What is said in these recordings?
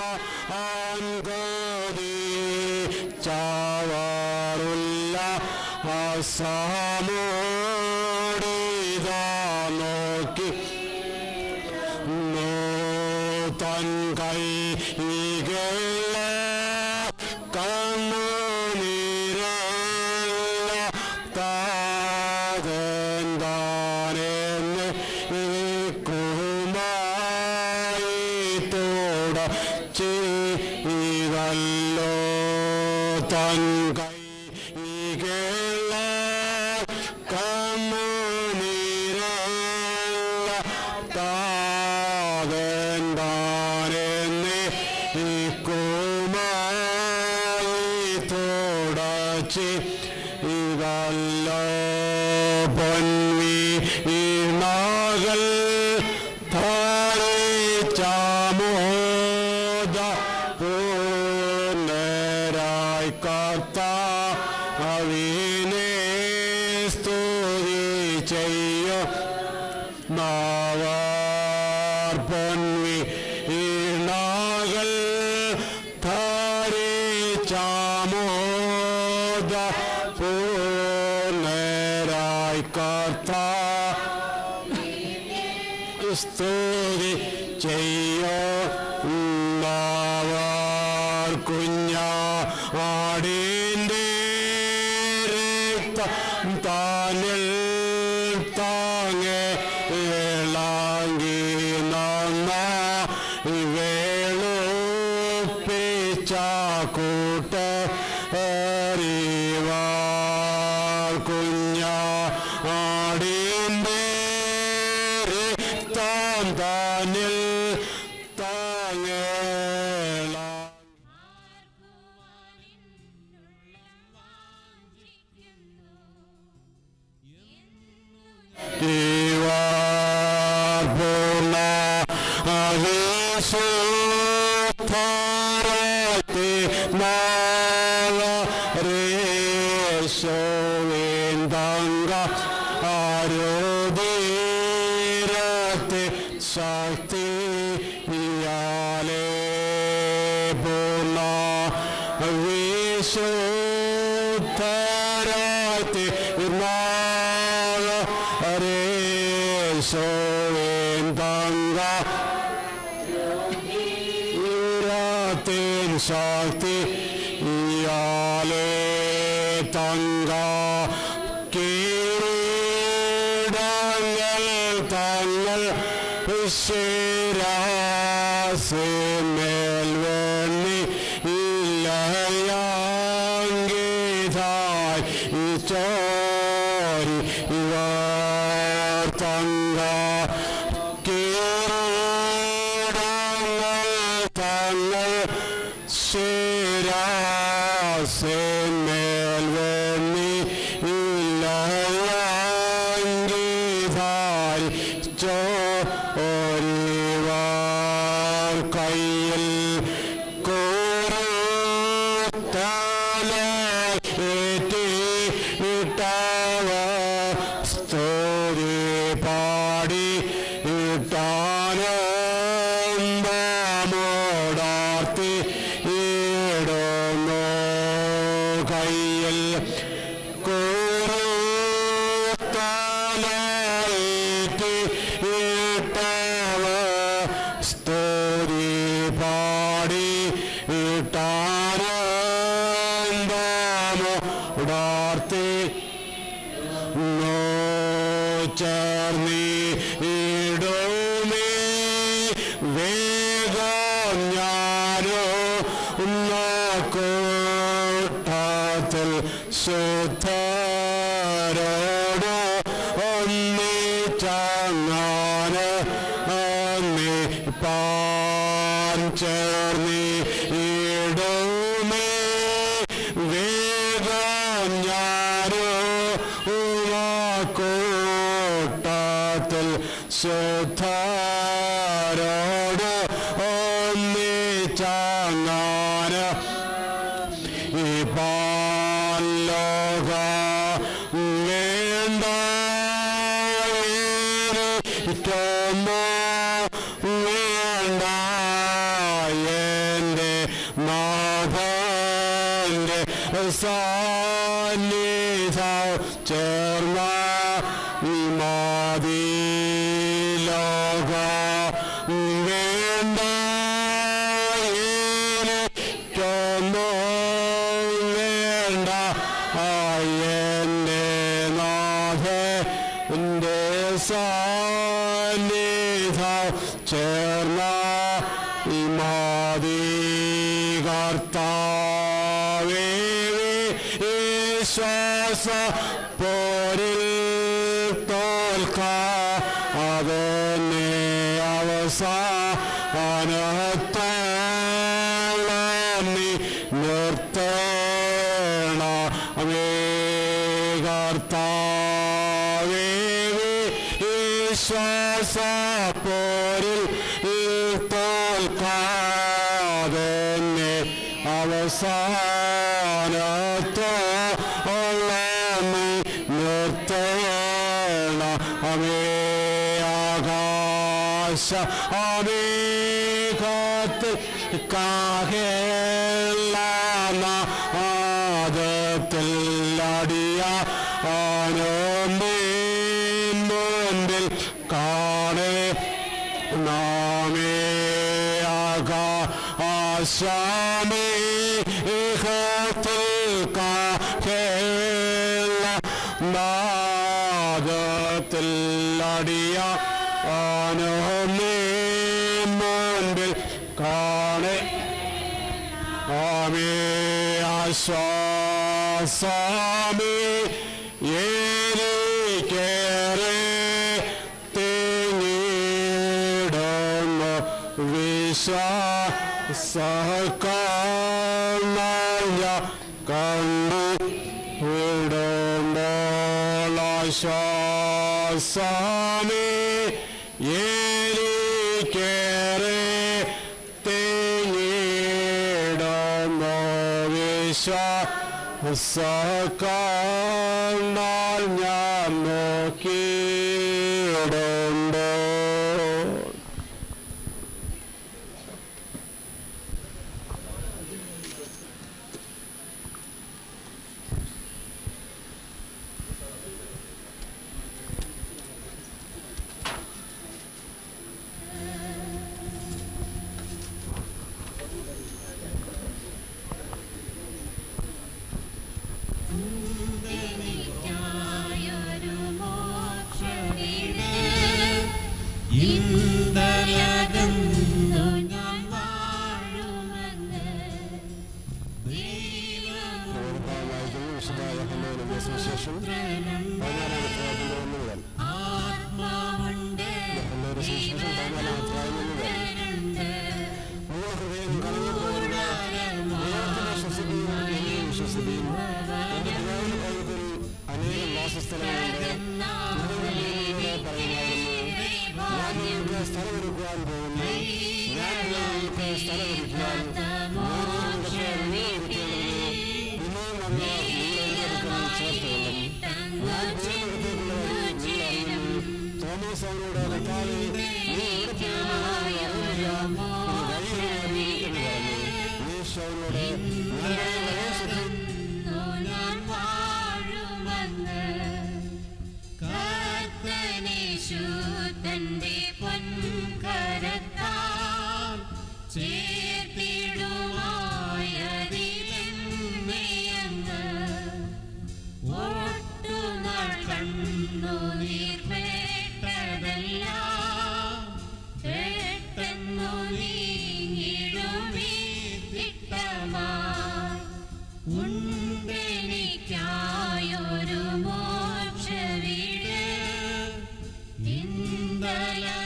അൻകോതി ചാവാറുള്ള അസാമോടിതാ നോക്കി തൻ കൈ ഈകള കണ്ണുനീരല്ല താകന്താനെന്ന് കുമായി തോട ചെയ്തല്ലോ തൻ കൈ ഈകള കണ്ണുനീരല്ല താകന്താനെന്ന് കുമായി തുടച്ച് ഇതല്ലോ പൊൻവി ഇണകൾ ധാരിച്ചാമോദ പൂർണ്ണരായി കർത്ത അവിനെ സ്തുതി ചെയ്യോ നാവാർ പൊൻവി ഇണകൾ ധാരിച്ചാമോദ പൂർണ്ണരായി കർത്ത സ്തുതി ചെയ്യോ നാവാർ കുഞ്ഞ ആടിൻ്റെ രക്തം താനിൽ താങ്ങെ ഏളാങ്കി നന്ന വേളുപ്പിച്ച കൂട്ട അറിവാർ കുഞ്ഞ ആടിൻ്റെ രക്തം താനിൽ താങ്ങേള പൂർണ്ണ അവിശുദ്ധരത്തെ നാവരേശോവേന്തങ്ക ആരോധീരത്തെ ശക്തി ഇയാലേ പൂർണ്ണ വിശുദ്ധരത്തെ നാവരേശോവേന്തങ്ക ഈരത്തിൻ ശക്തി ഇയാലേ തങ്ക കീടങ്ങൾ തങ്ങൾ ശിരാസിന്മേൽ വേണ്ടി ഇല്ലയാങ്കിതായി ഈ ചോരി ഇവർ തങ്ക കീടങ്ങൾ തങ്ങൾ ശിരാസിന്മേൽ വേണ്ടി ഇല്ലയാങ്കിതായി ചോരിവാർ കയ്യിൽ കോറത്താലേറ്റി ഇട്ടവ സ്തുതി പാടി ഇട്ടാനോടാർത്തി ഇടുന്നു കയ്യിൽ കോറത്താലേറ്റി ഇട്ടവ സ്തുതി പാടി ഇട്ടാനോടാർത്തി നോ ചേർന്നി ഇടുമേ വേഗം ഞാനോ കൂട്ടത്തിൽ ശുദ്ധരോടോ ഒന്നിച്ചങ്ങാന് ഒന്നി പാൻ ചേർന്നി ഇടുമേ വേഗം ഞാനോ കൂട്ടത്തിൽ ശുദ്ധരോട് ഒന്നിച്ചങ്ങാന് ഈ പാലോക വേണ്ട വേണ്ട സാന്നിധ ചേർന്ന മതി ലോക വേണ്ട എനിക്കൊന്നും വേണ്ട അയ്യൻ്റെ നാഥ എൻ്റെ സാന്നിധ ചേർന്ന ഇമാതി കർത്താവേ വിശ്വാസ പോരിൽ തോൽക്ക അതെന്നെ അവസാനത്തോളം നീ നിർത്തേണ അവേ കർത്താവേ വിശ്വാസ പോരിൽ തോൽക്കാതെന്നെ അവസാനത്തോളം നീ നിർത്തേണ അവേ ആകാശ അവേ കാത്ത് കാഹേളന ആദത്തിൽ അടിയ ആനോമ്പേ മുൻപിൽ കാണേ നാമേ ആകാ ആശാമേ ഇഹത്തിൽ കാഹേള നാദത്തിൽ അടിയ ആനോമേ മുൻപിൽ കാണേ ആമേ ആശ്വാസമേ എനിക്കേറെ തിങ്ങിടുന്നു വിശ്വാസക്കാണ കണ്ടു വിടുമ്പോൾ ആശ്വാസമേ എനിക്കേറെ തിങ്ങിടുന്നു വിശ്വാസക്കാണാൽ ഞാൻ നോക്കിയിടുണ്ടോ എനിക്കായൊരു മോക്ഷവീട് ഇന്തലകന്നു ഞാൻ വാഴുമെന്ന് ആത്മാവുണ്ട് ദൈവമുണ്ട് അനേകം വാസസ്ഥലങ്ങളുണ്ട് ഞാൻ നിങ്ങൾക്ക് സ്ഥലമൊരുക്കുവാൻ പോകുന്നു ഞാൻ നിങ്ങൾക്ക് സ്ഥലമൊരുക്കിയാൽ പിന്നെയും വന്ന് നിങ്ങളുടെ അടുക്കൽ ചേർത്തുകൊള്ളും ഞാൻ പോകുന്നിടത്തേക്കുള്ള വഴി നിങ്ങൾ അറിയുന്നു തോമസ് അവനോട് കർത്താവേ നീ എവിടെ പോകുന്നു എന്ന് അറിയുന്നില്ല ഇനി വഴി എങ്ങനെ അറിയും എന്ന് പറഞ്ഞു യേശു അവനോട് ഞാൻ പറയുന്ന ഒരേ സത്യം ഞാൻ വാഴുമെന്ന് കർത്തനേശു തന്റെ പൊൻകരത്താൽ ചേർത്തിടുമായതിലെന്നെയെന്ന് ഒട്ടുനാൾ കണ്ണു നീർപേട്ടതെല്ലാം പെട്ടെന്നു നീങ്ങിടുമീ തിട്ടമായി ഉണ്ടെനിക്കായൊരു മോക്ഷവീട് ഇന്തല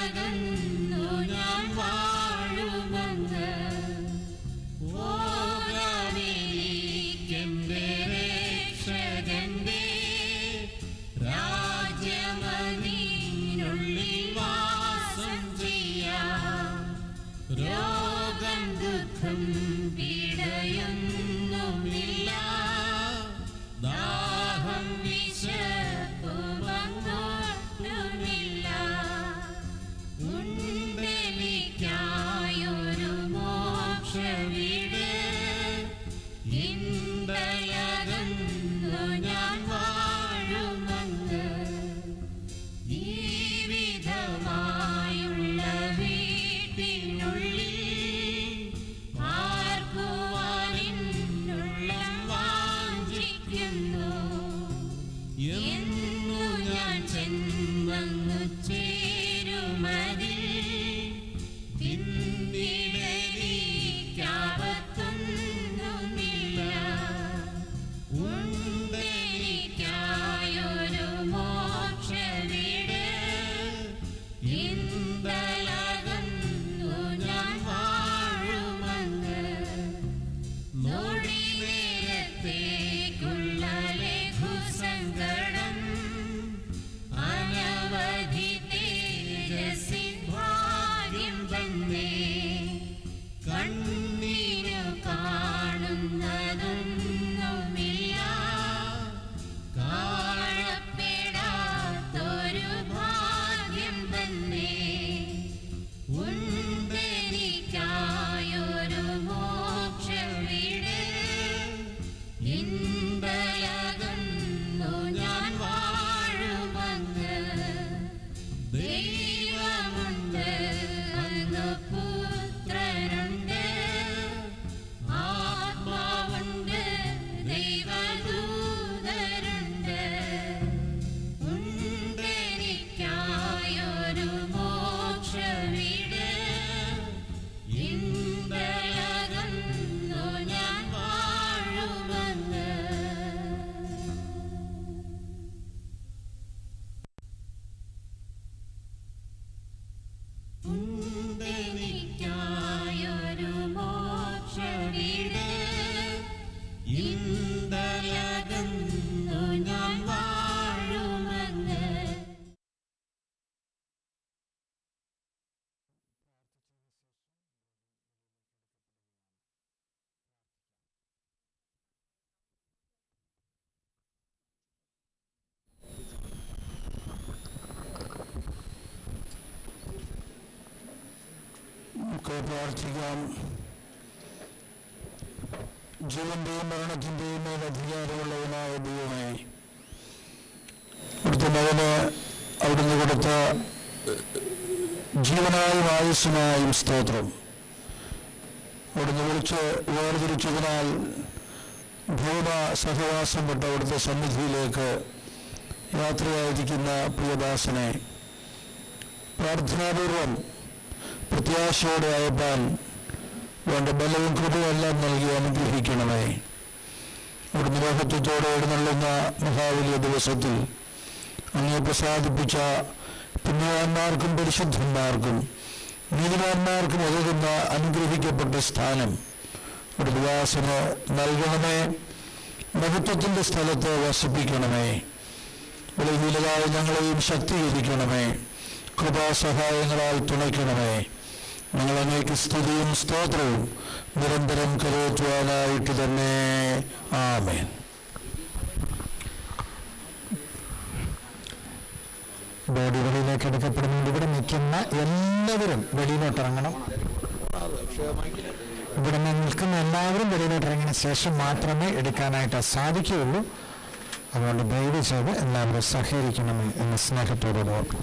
നമുക്ക് പ്രാർത്ഥിക്കാം ജീവന്റെയും മരണത്തിന്റെയും മേൽ അധികാരമുള്ളവനായ ദൈവമേ അവിടുത്തെ മകന് അവിടുന്ന് കൊടുത്ത ജീവനായും ആയുസ്സുമായും സ്തോത്രം അവിടുന്ന് വിളിച്ച് വേർതിരിച്ചതിനാൽ ഭൂമ സഹവാസം പെട്ട അവിടുത്തെ സന്നിധിയിലേക്ക് യാത്രയായിരിക്കുന്ന പ്രിയദാസനെ പ്രാർത്ഥനാപൂർവം പ്രത്യാശയോടെ അയപ്പാൻ വേണ്ട ബലവും കൃപയെല്ലാം നൽകി അനുഗ്രഹിക്കണമേ അവിടുന്ന് ലോകത്വത്തോടെ എഴുന്നള്ളുന്ന മഹാവലിയ ദിവസത്തിൽ അങ്ങേ പ്രസാദിപ്പിച്ച പുണ്യവാന്മാർക്കും പരിശുദ്ധന്മാർക്കും നീതിമാന്മാർക്കും ഒതുങ്ങുന്ന അനുഗ്രഹിക്കപ്പെട്ട സ്ഥാനം ഒരു വികാസന് നൽകണമേ മഹത്വത്തിൻ്റെ സ്ഥലത്ത് വസിപ്പിക്കണമേ ബലഹീനരായ ഞങ്ങളെയും ശക്തീകരിക്കണമേ കൃപാസഹായങ്ങളാൽ തുണയ്ക്കണമേ ഞങ്ങൾ അങ്ങേക്ക് സ്തുതിയും സ്തോത്രവും നിരന്തരം കരയറ്റുവാനായിട്ട് തന്നെ ആമേൻ ബോഡി വെളിയിലേക്ക് എടുക്കപ്പെടുന്നുണ്ട് ഇവിടെ നിൽക്കുന്ന എല്ലാവരും വെളിയിലോട്ട് ഇറങ്ങണം ഇവിടെ നിൽക്കുന്ന എല്ലാവരും വെളിയിലോട്ട് ഇറങ്ങിയ ശേഷം മാത്രമേ എടുക്കാനായിട്ട് സാധിക്കുകയുള്ളൂ അതുകൊണ്ട് ദയവ് ചെയ്ത് എല്ലാവരും സഹകരിക്കണമേ എന്ന സ്നേഹത്തോടെ ഓർക്കും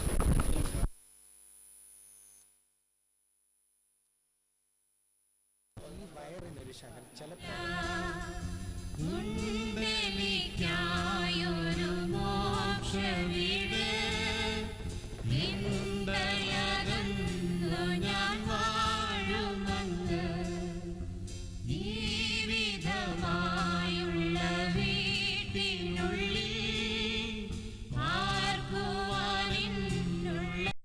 ഉണ്ടെനിക്കായൊരു മോക്ഷവീട് നിന്തയകന്നു ഞാൻ വാഴുമങ്ങ് ജീവിതമായുള്ള വീട്ടിനുള്ളിൽ പാർക്കുവാനിന്നുള്ള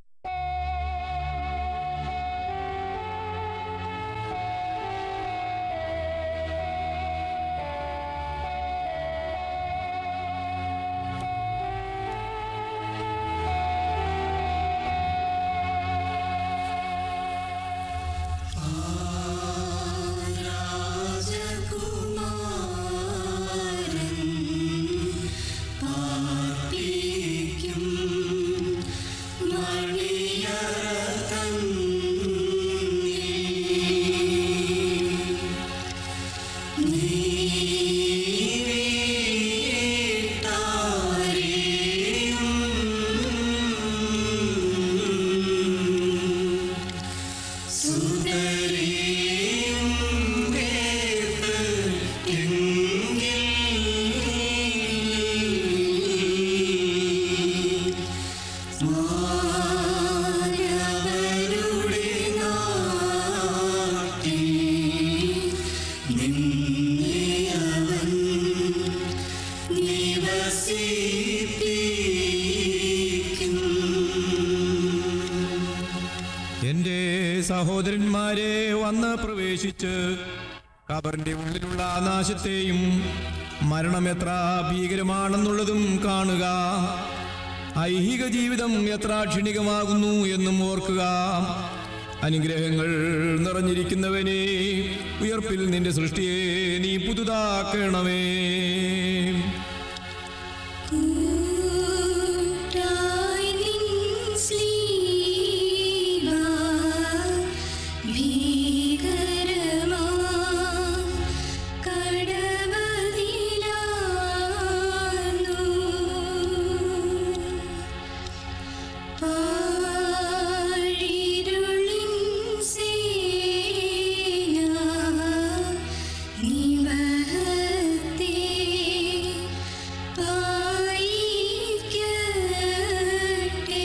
എന്റെ സഹോദരന്മാരെ വന്ന് പ്രവേശിച്ച് ഖബറിന്റെ ഉള്ളിലുള്ള നാശത്തെയും മരണം എത്ര ഭീകരമാണെന്നുള്ളതും കാണുക ഐഹിക ജീവിതം എത്ര ക്ഷണികമാകുന്നു എന്നും ഓർക്കുക അനുഗ്രഹങ്ങൾ നിറഞ്ഞിരിക്കുന്നവനെ ഉയർപ്പിൽ നിന്റെ സൃഷ്ടിയെ നീ പുതുതാക്കണമേ കൂട്ടായി നിൻ സ്ലീബ ഭീകരമാ കടവതിലാർന്നു പാഴിരുളിൻ സേന നിവഹത്തെ പായിക്കട്ടെ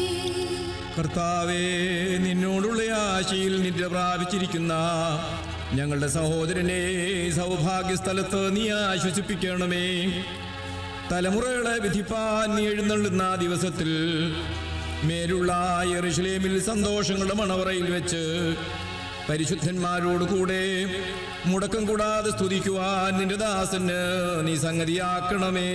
കർത്താവേ നിന്നോടുള്ള ആശയിൽ നിദ്ര പ്രാപിച്ചിരിക്കുന്ന ഞങ്ങളുടെ സഹോദരനെ സൗഭാഗ്യസ്ഥലത്ത് നീ ആശ്വസിപ്പിക്കണമേ തലമുറകളെ വിധിപ്പാൻ നീ എഴുന്നള്ളുന്ന ആ ദിവസത്തിൽ മേലുള്ള യെറുശലേമിൽ സന്തോഷങ്ങളുടെ മണവറയിൽ വെച്ച് പരിശുദ്ധന്മാരോട് കൂടെ മുടക്കം കൂടാതെ സ്തുതിക്കുവാൻ നിന്റെ ദാസന് നീ സംഗതിയാക്കണമേ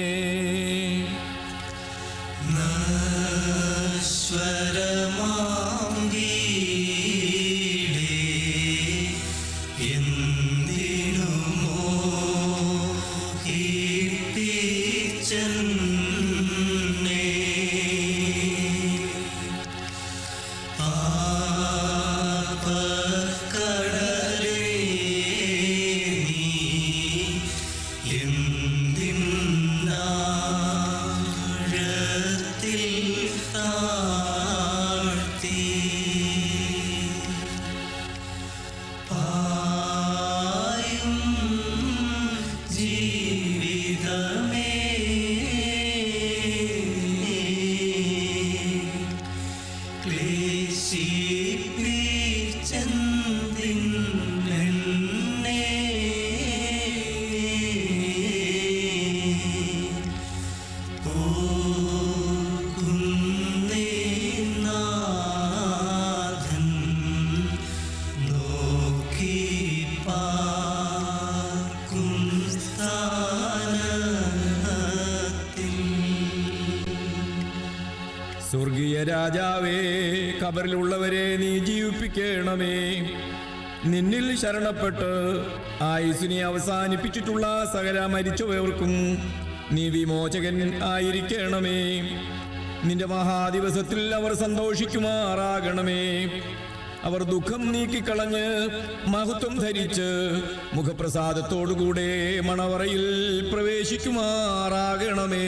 സ്വർഗീയ രാജാവേ കബറിലുള്ളവരെ നീ ജീവിപ്പിക്കണമേ നിന്നിൽ ശരണപ്പെട്ട് ആയുസിനെ അവസാനിപ്പിച്ചിട്ടുള്ള സകല മരിച്ചവർക്കും നീ വിമോചകൻ ആയിരിക്കണമേ നിന്റെ മഹാദിവസത്തിൽ അവർ സന്തോഷിക്കുമാറാകണമേ അവർ ദുഃഖം നീക്കിക്കളഞ്ഞ് മഹത്വം ധരിച്ച് മുഖപ്രസാദത്തോടുകൂടെ മണവറയിൽ പ്രവേശിക്കുമാറാകണമേ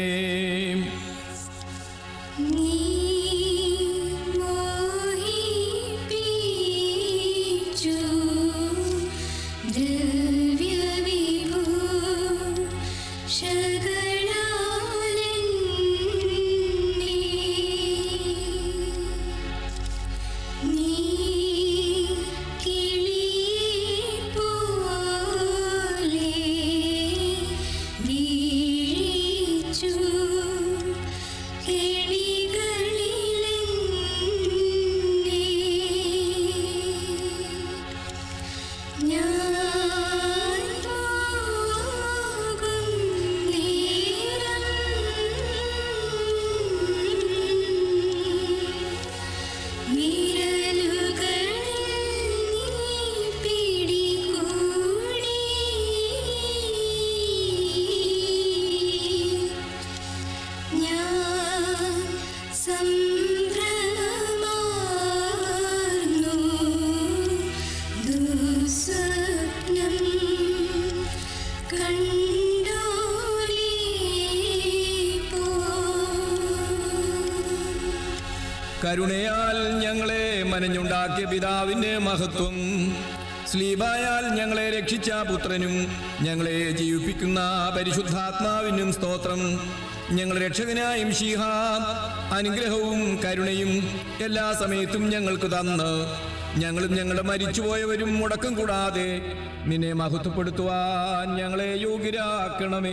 നീ മോഹിപ്പിച്ചു ദ്രവ്യവിഭൂ ശകളാലെന്നെ. നീ കിളിയെപ്പോലെ വീഴിച്ചു കിളികളിലെന്നെ. ഞാൻ പോകും നേരം വിരലുകളിൽ നീ പിടികൂടി ഞാൻ സംഭ്രമമാർന്നു ദുസ്വപ്നം കണ്ടോലേ പോ കരുണയാൽ ഞങ്ങളെ മനഞ്ഞുണ്ടാക്കിയ പിതാവിന്റെ മഹത്വം സ്ലീബായാൽ ഞങ്ങളെ രക്ഷിച്ച പുത്രനും ഞങ്ങളെ ജീവിപ്പിക്കുന്ന പരിശുദ്ധാത്മാവിനും സ്തോത്രം ഞങ്ങൾ രക്ഷകനായും ശീഹ അനുഗ്രഹവും കരുണയും എല്ലാ സമയത്തും ഞങ്ങൾക്ക് തന്ന് ഞങ്ങളും ഞങ്ങളുടെ മരിച്ചുപോയവരും മുടക്കം കൂടാതെ നിന്നെ മഹത്വപ്പെടുത്തുവാൻ ഞങ്ങളെ യോഗ്യരാക്കണമേ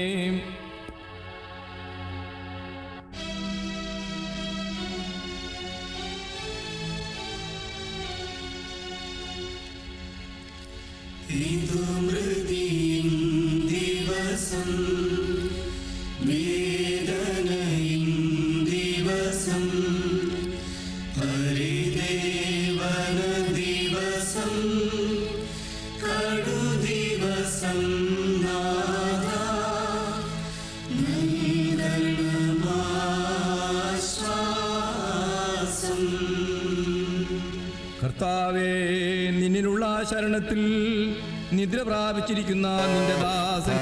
കർത്താവേ നിന്നിലുള്ള ശരണത്തിൽ നിദ്ര പ്രാപിച്ചിരിക്കുന്ന നിന്റെ ദാസൻ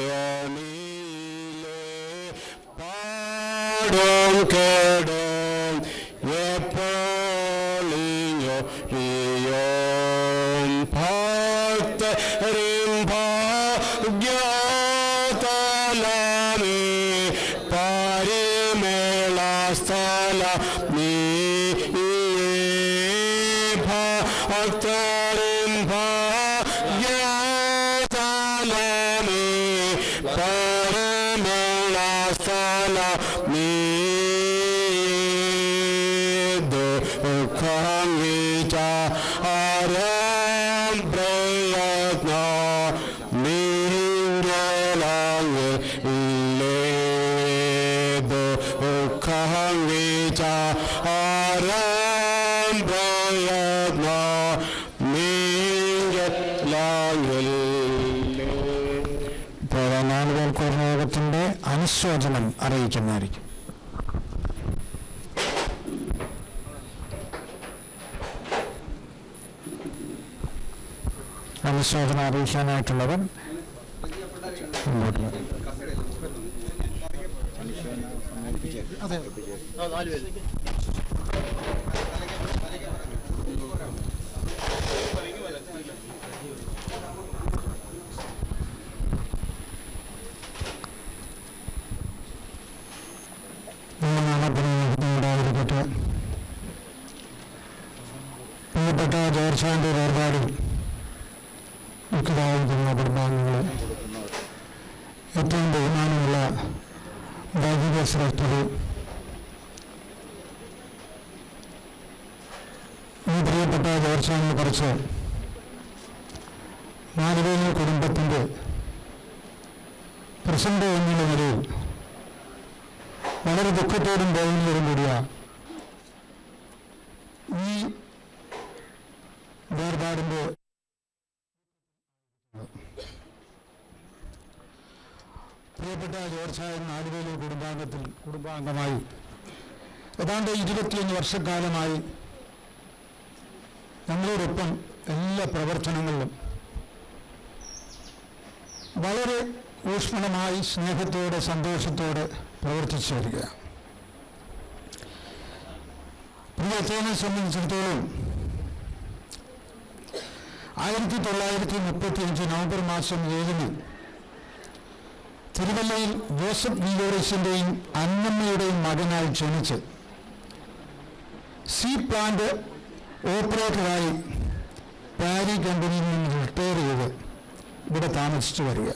പാടും കേടും എപ്പോളിഞ്ഞോ റിയോം ഭക്തരിൻ ഭാഗ്യതലമേ പരിമേള സ്ഥല നീ ഭക്തരിൻ ഭാഗ്യ വച്ച ആരാം പ്രയത്ന നീങ്കലാങ്കിൽ ഇപ്പോൾ നാലുപേർക്കൂർ യോഗത്തിന്റെ അനുശോചനം അറിയിക്കുന്നതായിരിക്കും അനുശോചനം അറിയിക്കാനായിട്ടുള്ളവർ മുമ്പോട്ട് വരും. നാമത്തിന് ഉണ്ടായിരിക്കട്ടെ പ്രിയപ്പെട്ട ജോർജാന്റെ വേർപാടിൽ ദുഃഖിതായിരിക്കുന്ന കുടുംബാംഗങ്ങളെ ഏറ്റവും ബഹുമാനമുള്ള വൈദിക ശ്രേഷ്ഠര് ഈ പ്രിയപ്പെട്ട ജോർജാനെ കുറിച്ച് നാലുപേരി കുടുംബത്തിൻ്റെ പ്രസിഡന്റ് എന്നുള്ള നിലയിൽ വളരെ ദുഃഖത്തോടും വേദനയോടും കൂടിയ ഈ വേർപാടിൻ്റെ പ്രിയപ്പെട്ട ജോർജായൻ നാടുവേലി കുടുംബാംഗത്തിൽ കുടുംബാംഗമായി ഏതാണ്ട് ഇരുപത്തിയൊന്ന് വർഷക്കാലമായി നമ്മളോടൊപ്പം എല്ലാ പ്രവർത്തനങ്ങളിലും വളരെ ഊഷ്മളമായി സ്നേഹത്തോടെ സന്തോഷത്തോടെ പ്രവർത്തിച്ചു വരികയാണ് പ്രിയ അച്ഛനെ സംബന്ധിച്ചിടത്തോളം ആയിരത്തി തൊള്ളായിരത്തി മുപ്പത്തി അഞ്ച് നവംബർ മാസം ഏഴിന് തിരുവല്ലയിൽ ജോസഫ് വിലോറിസിൻ്റെയും അന്നമ്മയുടെയും മകനായി ക്ഷണിച്ച് സീ പ്ലാന്റ് ഓപ്പറേറ്ററായി പാരി കമ്പനിയിൽ നിന്ന് റിട്ടയർ ചെയ്ത് ഇവിടെ താമസിച്ചു വരിക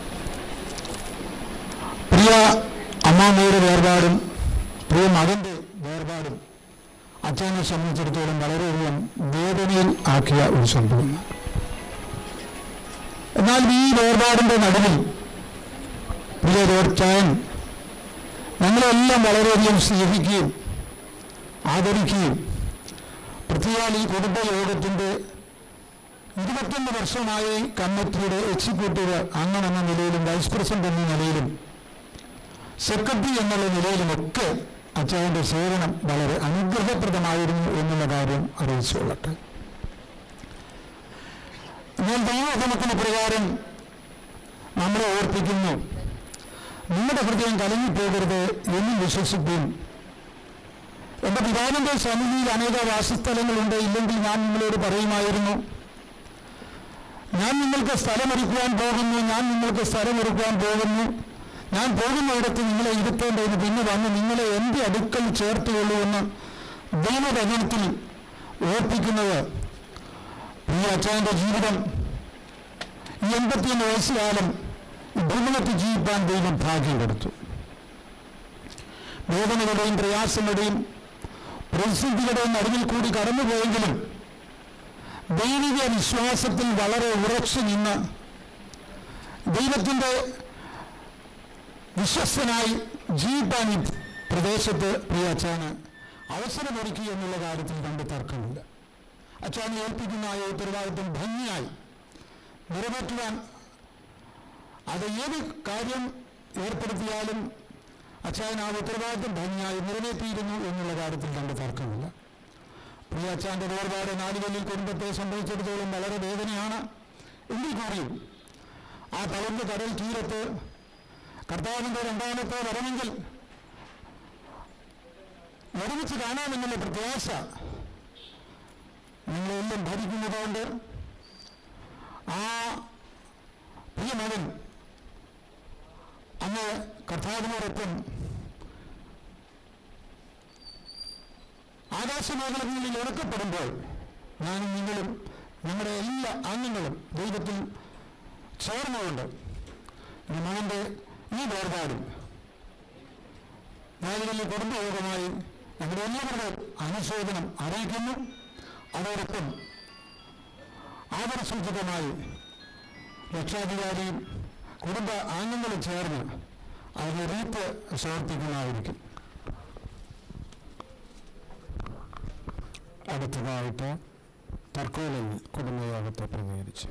പ്രിയ അമ്മാമ്മയുടെ വേർപാടും പ്രിയ മകൻ്റെ വേർപാടും അച്ഛനെ സംബന്ധിച്ചിടത്തോളം വളരെയധികം വേദനയിൽ ആക്കിയ ഒരു സംഭവം എന്നാൽ ഈ വേർപാടിൻ്റെ നടുവിൽ പ്രിയ ജോർച്ചായൻ ഞങ്ങളെല്ലാം വളരെയധികം സ്നേഹിക്കുകയും ആദരിക്കുകയും പ്രത്യേകം ഈ കുടുംബയോഗത്തിൻ്റെ ഇരുപത്തൊന്ന് വർഷമായി കമ്മിറ്റിയുടെ എക്സിക്യൂട്ടീവ് അംഗമെന്ന നിലയിലും വൈസ് പ്രസിഡന്റ് എന്ന നിലയിലും സെക്രട്ടറി എന്നുള്ള നിലയിലുമൊക്കെ അച്ഛൻ്റെ സേവനം വളരെ അനുഗ്രഹപ്രദമായിരുന്നു എന്നുള്ള കാര്യം അറിയിച്ചുകൊള്ളട്ടെ എന്നാൽ ദൈവഹമത്തിന് പ്രകാരം നമ്മളെ ഓർപ്പിക്കുന്നു നിങ്ങളുടെ ഹൃദയം കലങ്ങിപ്പോകരുത് എന്നും വിശ്വസിക്കുകയും എൻ്റെ പിതാവിൻ്റെ സന്നിധിയിൽ അനേക വാസസ്ഥലങ്ങളുണ്ട് ഇല്ലെങ്കിൽ ഞാൻ നിങ്ങളോട് പറയുമായിരുന്നു ഞാൻ നിങ്ങൾക്ക് സ്ഥലമൊരുക്കുവാൻ പോകുന്നു ഞാൻ നിങ്ങൾക്ക് സ്ഥലമൊരുക്കുവാൻ പോകുന്നു ഞാൻ പോകുന്നിടത്ത് നിങ്ങളെ ഇരുത്തേണ്ടതിന് പിന്നെ വന്ന് നിങ്ങളെ എൻ്റെ അടുക്കൽ ചേർത്തുകൊള്ളുമെന്ന് ദൈവവചനത്തിൽ ഓർപ്പിക്കുന്നത് ഈ അച്ഛൻ്റെ ജീവിതം ഈ എൺപത്തിയൊന്ന് വയസ്സുകാലം ഭൂമിനത്തിൽ ജീവിക്കാൻ ദൈവം ഭാഗ്യം കൊടുത്തു വേദനകളുടെയും പ്രയാസങ്ങളുടെയും പ്രതിസന്ധികളുടെയും നടുവിൽ കൂടി കടന്നുപോയെങ്കിലും ദൈവിക വിശ്വാസത്തിൽ വളരെ ഉറച്ചു നിന്ന് ദൈവത്തിൻ്റെ വിശ്വസ്തനായി ജീവിക്കാൻ ഈ പ്രദേശത്ത് പ്രിയ അച്ഛന് അവസരമൊരുക്കി എന്നുള്ള കാര്യത്തിൽ കണ്ട് തർക്കമില്ല അച്ഛനെ ഏൽപ്പിക്കുന്ന ആ ഉത്തരവാദിത്വം ഭംഗിയായി നിറവേറ്റുവാൻ അത് ഏത് കാര്യം ഏർപ്പെടുത്തിയാലും അച്ഛൻ ആ ഉത്തരവാദിത്വം ഭംഗിയായി നിറവേറ്റിയിരുന്നു എന്നുള്ള കാര്യത്തിൽ കണ്ട് തർക്കമില്ല പ്രിയ അച്ഛൻ്റെ വേർപാട് നാടുകളിൽ കുടുംബത്തെ സംബന്ധിച്ചിടത്തോളം വളരെ വേദനയാണ് എങ്കിൽ കൂടിയും ആ തളർന്ന കടൽ തീരത്ത് കർത്താവിൻ്റെ രണ്ടാമത്തെ വരമെങ്കിൽ ഒരുമിച്ച് കാണാമെന്നുള്ള പ്രത്യാശ നിങ്ങളെല്ലാം ഭരിക്കുന്നതുകൊണ്ട് ആ പ്രിയ മകൻ അന്ന് കർത്താവിനോടൊപ്പം ആകാശമേഖലകളിൽ ഇറക്കപ്പെടുമ്പോൾ ഞാനും നിങ്ങളും നമ്മുടെ എല്ലാ അംഗങ്ങളും ദൈവത്തിൽ ചേർന്നുകൊണ്ട് ഈ മകൻ്റെ ഈ വേർപാടും നാലുകളിൽ കുടുംബയോഗമായി നമ്മുടെ എല്ലാവരുടെ അനുശോചനം അറിയിക്കുന്നു അതോടൊപ്പം ആദരസൂചകമായി രക്ഷാധികാരിയും കുടുംബ അംഗങ്ങളും ചേർന്ന് അതിന് റീത്ത് സമർപ്പിക്കുന്നതായിരിക്കും അടുത്തതായിട്ട് തർക്കോലിൽ കുടുംബയോഗത്തെ പ്രതികരിച്ചു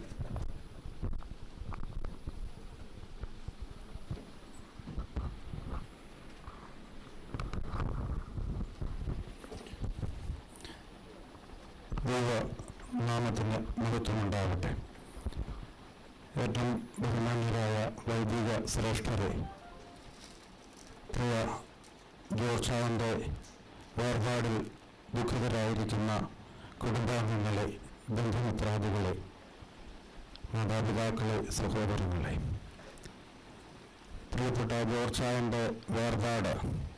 ദൈവ നാമത്തിന് മഹത്വമുണ്ടാകട്ടെ ഏറ്റവും ബഹുമാന്യരായ വൈദിക ശ്രേഷ്ഠരെ പ്രിയ ജോർച്ചാവിൻ്റെ വേർപാടിൽ ദുഃഖിതരായിരിക്കുന്ന കുടുംബാംഗങ്ങളെ ബന്ധുമിത്രാദികളെ മാതാപിതാക്കളെ സഹോദരങ്ങളെ പ്രിയപ്പെട്ട ജോർച്ചാവിൻ്റെ വേർപാട്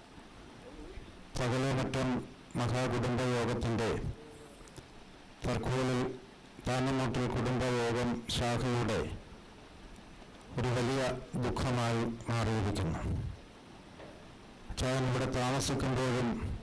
പകലമറ്റം മഹാകുടുംബ യോഗത്തിൻ്റെ തർക്കോലിൽ താന്നമൂട്ടിൽ കുടുംബയോഗം ശാഖയുടെ ഒരു വലിയ ദുഃഖമായി മാറിയിരിക്കുന്നു ചായൻ ഇവിടെ താമസിക്കുമ്പോഴും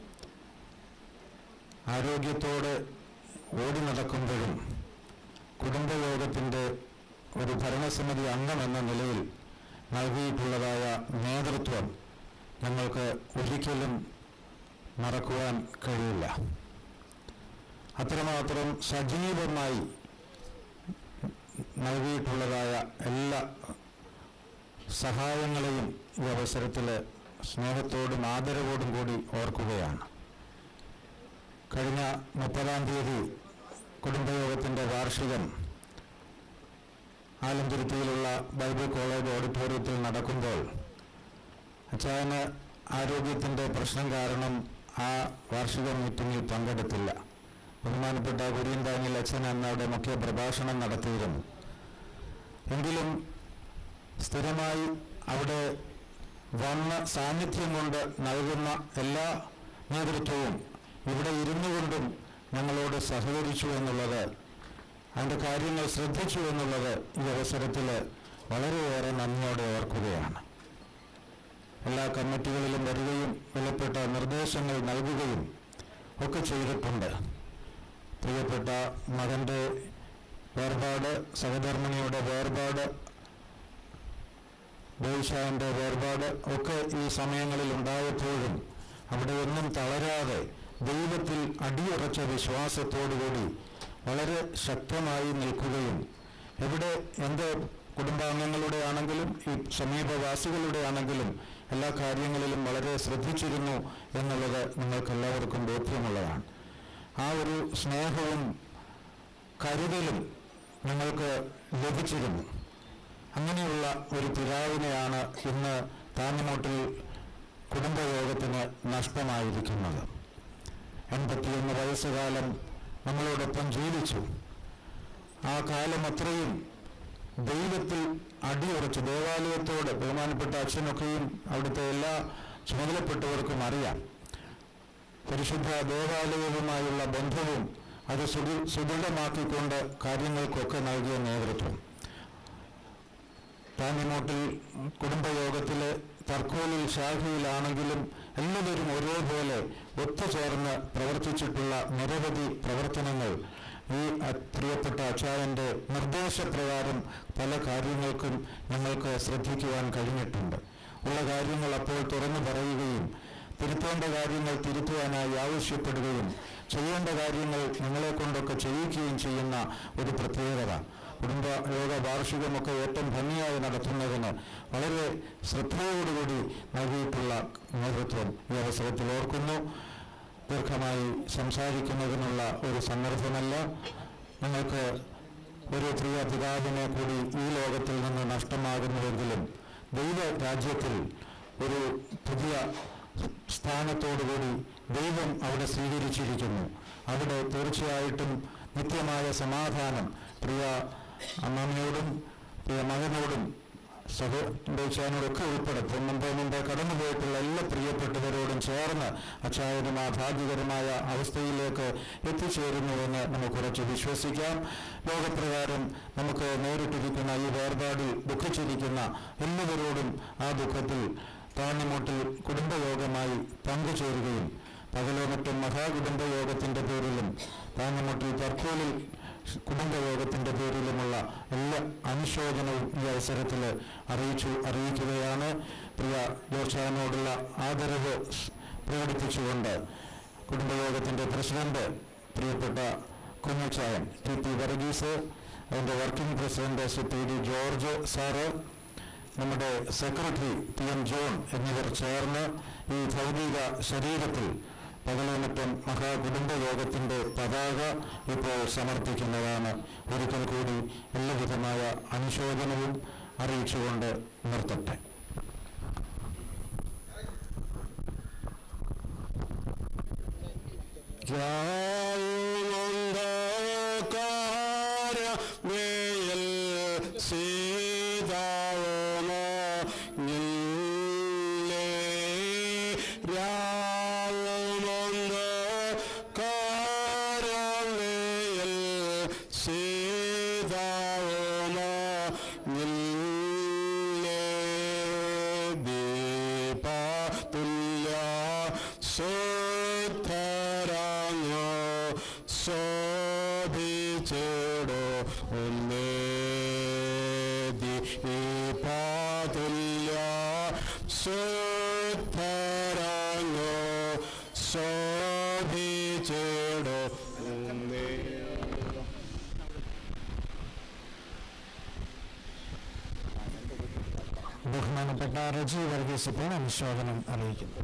ആരോഗ്യത്തോടെ ഓടി നടക്കുമ്പോഴും കുടുംബയോഗത്തിൻ്റെ ഒരു ഭരണസമിതി അംഗമെന്ന നിലയിൽ നൽകിയിട്ടുള്ളതായ നേതൃത്വം ഞങ്ങൾക്ക് ഒരിക്കലും മറക്കുവാൻ കഴിയില്ല അത്രമാത്രം സജീവമായി നൽകിയിട്ടുള്ളതായ എല്ലാ സഹായങ്ങളെയും ഈ അവസരത്തിൽ സ്നേഹത്തോടും ആദരവോടും കൂടി ഓർക്കുകയാണ് കഴിഞ്ഞ മുപ്പതാം തീയതി കുടുംബയോഗത്തിൻ്റെ വാർഷികം ആലന്തുരുത്തിയിലുള്ള ബൈബിൾ കോളേജ് ഓഡിറ്റോറിയത്തിൽ നടക്കുമ്പോൾ അച്ചായന് ആരോഗ്യത്തിൻ്റെ പ്രശ്നം കാരണം ആ വാർഷിക മീറ്റിങ്ങിൽ പങ്കെടുത്തില്ല ബഹുമാനപ്പെട്ട കുര്യന്താങ്ങിൽ അച്ഛൻ അന്ന് അവിടെ മുഖ്യ പ്രഭാഷണം നടത്തിയിരുന്നു എങ്കിലും സ്ഥിരമായി അവിടെ വന്ന സാന്നിധ്യം കൊണ്ട് നൽകുന്ന എല്ലാ നേതൃത്വവും ഇവിടെ ഇരുന്നു കൊണ്ടും ഞങ്ങളോട് സഹകരിച്ചു എന്നുള്ളത് അതിൻ്റെ കാര്യങ്ങൾ ശ്രദ്ധിച്ചു എന്നുള്ളത് ഈ അവസരത്തിൽ വളരെയേറെ നന്ദിയോടെ ഓർക്കുകയാണ് എല്ലാ കമ്മിറ്റികളിലും വരികയും വിലപ്പെട്ട നിർദ്ദേശങ്ങൾ നൽകുകയും ഒക്കെ ചെയ്തിട്ടുണ്ട് പ്രിയപ്പെട്ട മകൻ്റെ വേർപാട് സഹധർമ്മിണിയുടെ വേർപാട് ബോയ്ഷാന്റെ വേർപാട് ഒക്കെ ഈ സമയങ്ങളിൽ ഉണ്ടായപ്പോഴും അവിടെ ഒന്നും തളരാതെ ദൈവത്തിൽ അടിയുറച്ച വിശ്വാസത്തോടുകൂടി വളരെ ശക്തമായി നിൽക്കുകയും എവിടെ എന്ത് കുടുംബാംഗങ്ങളുടെ ആണെങ്കിലും ഈ സമീപവാസികളുടെ ആണെങ്കിലും എല്ലാ കാര്യങ്ങളിലും വളരെ ശ്രദ്ധിച്ചിരുന്നു എന്നുള്ളത് നിങ്ങൾക്കെല്ലാവർക്കും ബോധ്യമുള്ളതാണ് ആ ഒരു സ്നേഹവും കരുതലും ഞങ്ങൾക്ക് ലഭിച്ചിരുന്നു അങ്ങനെയുള്ള ഒരു പിതാവിനെയാണ് ഇന്ന് താന്നിമൂട്ടിൽ കുടുംബയോഗത്തിന് നഷ്ടമായിരിക്കുന്നത് എൺപത്തിയൊന്ന് വയസ്സുകാലം നമ്മളോടൊപ്പം ജീവിച്ചു ആ കാലം അത്രയും ദൈവത്തിൽ അടിയുറച്ചു ദേവാലയത്തോട് ബഹുമാനപ്പെട്ട അച്ഛനൊക്കെയും അവിടുത്തെ എല്ലാ ചുമതലപ്പെട്ടവർക്കും അറിയാം പരിശുദ്ധ ദേവാലയവുമായുള്ള ബന്ധവും അത് സുദൃ സുദൃഢമാക്കിക്കൊണ്ട് കാര്യങ്ങൾക്കൊക്കെ നൽകിയ നേതൃത്വം താന്നിമോട്ടിൽ കുടുംബയോഗത്തിലെ തർക്കോലിൽ ശാഖയിലാണെങ്കിലും എല്ലാവരും ഒരേപോലെ ഒത്തുചേർന്ന് പ്രവർത്തിച്ചിട്ടുള്ള നിരവധി പ്രവർത്തനങ്ങൾ ഈ അ- പ്രിയപ്പെട്ട അച്ചായൻ്റെ നിർദ്ദേശപ്രകാരം പല കാര്യങ്ങൾക്കും ഞങ്ങൾക്ക് ശ്രദ്ധിക്കുവാൻ കഴിഞ്ഞിട്ടുണ്ട് ഉള്ള കാര്യങ്ങൾ അപ്പോൾ തുറന്നു പറയുകയും തിരുത്തേണ്ട കാര്യങ്ങൾ തിരുത്തുവാനായി ആവശ്യപ്പെടുകയും ചെയ്യേണ്ട കാര്യങ്ങൾ ഞങ്ങളെ കൊണ്ടൊക്കെ ചെയ്യിക്കുകയും ചെയ്യുന്ന ഒരു പ്രത്യേകത കുടുംബ യോഗ വാർഷികമൊക്കെ ഏറ്റവും ഭംഗിയായി നടത്തുന്നതിന് വളരെ ശ്രദ്ധയോടുകൂടി നൽകിയിട്ടുള്ള നേതൃത്വം ഈ അവസരത്തിൽ ഓർക്കുന്നു ദീർഘമായി സംസാരിക്കുന്നതിനുള്ള ഒരു സന്ദർഭമല്ല നിങ്ങൾക്ക് ഒരു പ്രിയ പിതാവിനെ കൂടി ഈ ലോകത്തിൽ നിന്ന് നഷ്ടമാകുന്നുവെങ്കിലും ദൈവ രാജ്യത്തിൽ ഒരു പുതിയ സ്ഥാനത്തോടുകൂടി ദൈവം അവിടെ സ്വീകരിച്ചിരിക്കുന്നു അവിടെ തീർച്ചയായിട്ടും നിത്യമായ സമാധാനം പ്രിയ അമ്മമ്മയോടും പ്രിയ മകനോടും സഹോദരനോടൊക്കെ ഉൾപ്പെടെ മുമ്പ് മുമ്പ് കടന്നുപോയിട്ടുള്ള എല്ലാ പ്രിയപ്പെട്ടവരോടും ചേർന്ന് അച്ചായനും ആ ഭാഗ്യകരമായ അവസ്ഥയിലേക്ക് എത്തിച്ചേരുന്നുവെന്ന് നമുക്ക് ഉറച്ച് വിശ്വസിക്കാം ലോകപ്രകാരം നമുക്ക് നേരിട്ടിരിക്കുന്ന ഈ വേർപാടിൽ ദുഃഖിച്ചിരിക്കുന്ന എല്ലാവരോടും ആ ദുഃഖത്തിൽ താന്നിമൂട്ടിൽ കുടുംബയോഗമായി പങ്കുചേരുകയും പകലോ മറ്റും മഹാകുടുംബയോഗത്തിൻ്റെ പേരിലും താന്നിമൂട്ടിൽ തർക്കോലിൽ കുടുംബയോഗത്തിൻ്റെ പേരിലുമുള്ള എല്ലാ അനുശോചനവും ഈ അവസരത്തിൽ അറിയിച്ചു അറിയിക്കുകയാണ് പ്രിയ ജോർച്ചാനോടുള്ള ആദരവ് സ് പ്രകടിപ്പിച്ചുകൊണ്ട് കുടുംബയോഗത്തിൻ്റെ പ്രസിഡന്റ് പ്രിയപ്പെട്ട കുഞ്ഞച്ചായൻ ടി പി വർഗീസ് അതിൻ്റെ working president Shri P D George sir നമ്മുടെ സെക്രട്ടറി പി എം ജോൺ എന്നിവർ ചേർന്ന് ഈ ഭൗതിക ശരീരത്തിൽ പകലമറ്റം മഹാകുടുംബ യോഗത്തിൻ്റെ പതാക ഇപ്പോൾ സമർപ്പിക്കുന്നതാണ് ഒരിക്കൽ കൂടി എല്ലാവിധമായ അനുശോചനവും അറിയിച്ചുകൊണ്ട് നിർത്തട്ടെ മേയൽ സീതാവമോ നില്ലേ രാമമൊന്ന് കാരമേയൽ സീതാവമോ നില്ലേ ദീപതുല്യ സുധരാങ്ങോ ശോഭിച്ചിടോ ഒന്നേ ദീപതുല്യ സുധരാങ്ങോ ശോഭിച്ചിടോ ഒന്നേ ബഹുമാനപ്പെട്ട റജി വർഗീസ് ഇപ്പോൾ അനുശോചനം അറിയിക്കുന്നു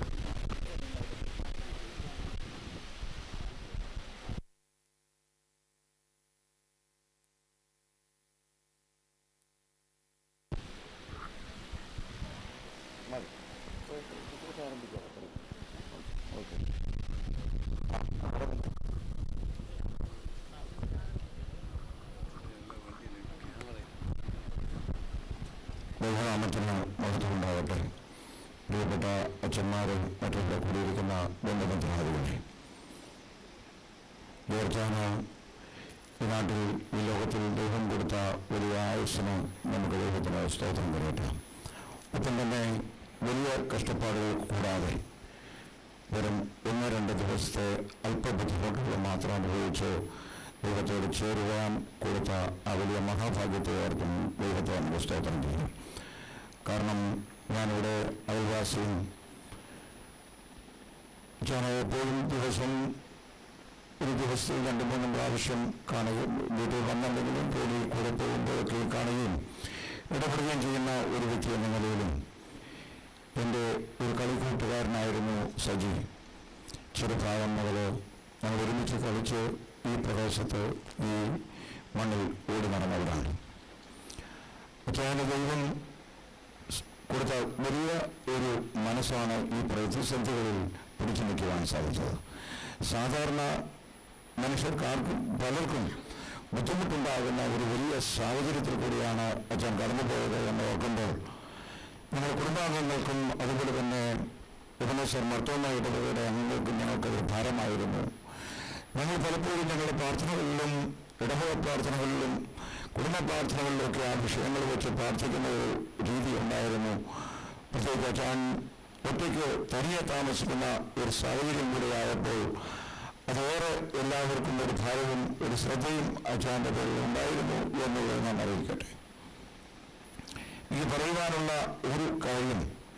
ബഹുനാമത്തിന് മഹത്വമുണ്ടാകട്ടെ പ്രിയപ്പെട്ട അച്ഛന്മാരും മറ്റുള്ള കൂടിയിരിക്കുന്ന ബന്ധുമിത്രാദികളെ ജോർജാന ഈ നാട്ടിൽ ഈ ലോകത്തിൽ ദൈവം കൊടുത്ത വലിയ ആയുസ്സിന് നമുക്ക് ദൈവത്തിന് സ്തോത്രം പറയട്ടെ ഒപ്പം തന്നെ വലിയ കഷ്ടപ്പാടുകൾ കൂടാതെ വെറും ഒന്ന് രണ്ട് ദിവസത്തെ അല്പ ബുദ്ധിമുട്ടുകൾ മാത്രം അനുഭവിച്ച് ദൈവത്തോട് ചേരുവാൻ കൊടുത്ത ആ വലിയ മഹാഭാഗ്യത്തെ ഓർത്തും ദൈവത്തെ നമുക്ക് സ്തോത്രം ചെയ്യും കാരണം ഞാനിവിടെ അയൽവാസിയും ഞാൻ എപ്പോഴും ദിവസം ഒരു ദിവസത്തിൽ രണ്ട് മൂന്നും പ്രാവശ്യം കാണുകയും വീട്ടിൽ വന്നില്ലെങ്കിലും കൂടി കൂടെ പോകുമ്പോഴൊക്കെ കാണുകയും ഇടപെടുകയും ചെയ്യുന്ന ഒരു വ്യക്തി എന്ന നിലയിലും എൻ്റെ ഒരു കളിക്കൂട്ടുകാരനായിരുന്നു സജി ചെറുപ്രായം മുതൽ ഞങ്ങൾ ഒരുമിച്ച് കളിച്ച് ഈ പ്രദേശത്ത് ഈ മണ്ണിൽ ഓടി നടന്നവരാണ് പക്ഷേ അതിന് ദൈവം കൊടുത്ത വലിയ ഒരു മനസ്സാണ് ഈ പ്രതിസന്ധികളിൽ പിടിച്ചു നിൽക്കുവാൻ സാധിച്ചത് സാധാരണ മനുഷ്യർക്ക് ആർക്കും പലർക്കും ബുദ്ധിമുട്ടുണ്ടാകുന്ന ഒരു വലിയ സാഹചര്യത്തിൽ കൂടിയാണ് അച്ഛൻ കടന്നുപോയത് എന്ന് ഓർക്കുമ്പോൾ ഞങ്ങളുടെ കുടുംബാംഗങ്ങൾക്കും അതുപോലെ തന്നെ ഉപനേശ്വർ മർത്തോമ ഇടവകയുടെ അംഗങ്ങൾക്കും ഞങ്ങൾക്കത് ഭാരമായിരുന്നു ഞങ്ങൾ പലപ്പോഴും ഞങ്ങളുടെ പ്രാർത്ഥനകളിലും ഇടവക പ്രാർത്ഥനകളിലും കുടുംബ പ്രാർത്ഥനകളിലൊക്കെ ആ വിഷയങ്ങൾ വെച്ച് പ്രാർത്ഥിക്കുന്ന ഒരു രീതി ഉണ്ടായിരുന്നു പ്രത്യേകിച്ച് അച്ഛൻ ഒറ്റയ്ക്ക് തനിയെ താമസിക്കുന്ന ഒരു സാഹചര്യം കൂടി ആയപ്പോൾ അതേറെ എല്ലാവർക്കും ഒരു ഭാരവും ഒരു ശ്രദ്ധയും അച്ഛൻ്റെ പേരിൽ ഉണ്ടായിരുന്നു എന്നുള്ളത് ഞാൻ അറിയിക്കട്ടെ ഇത് പറയുവാനുള്ള ഒരു കാര്യം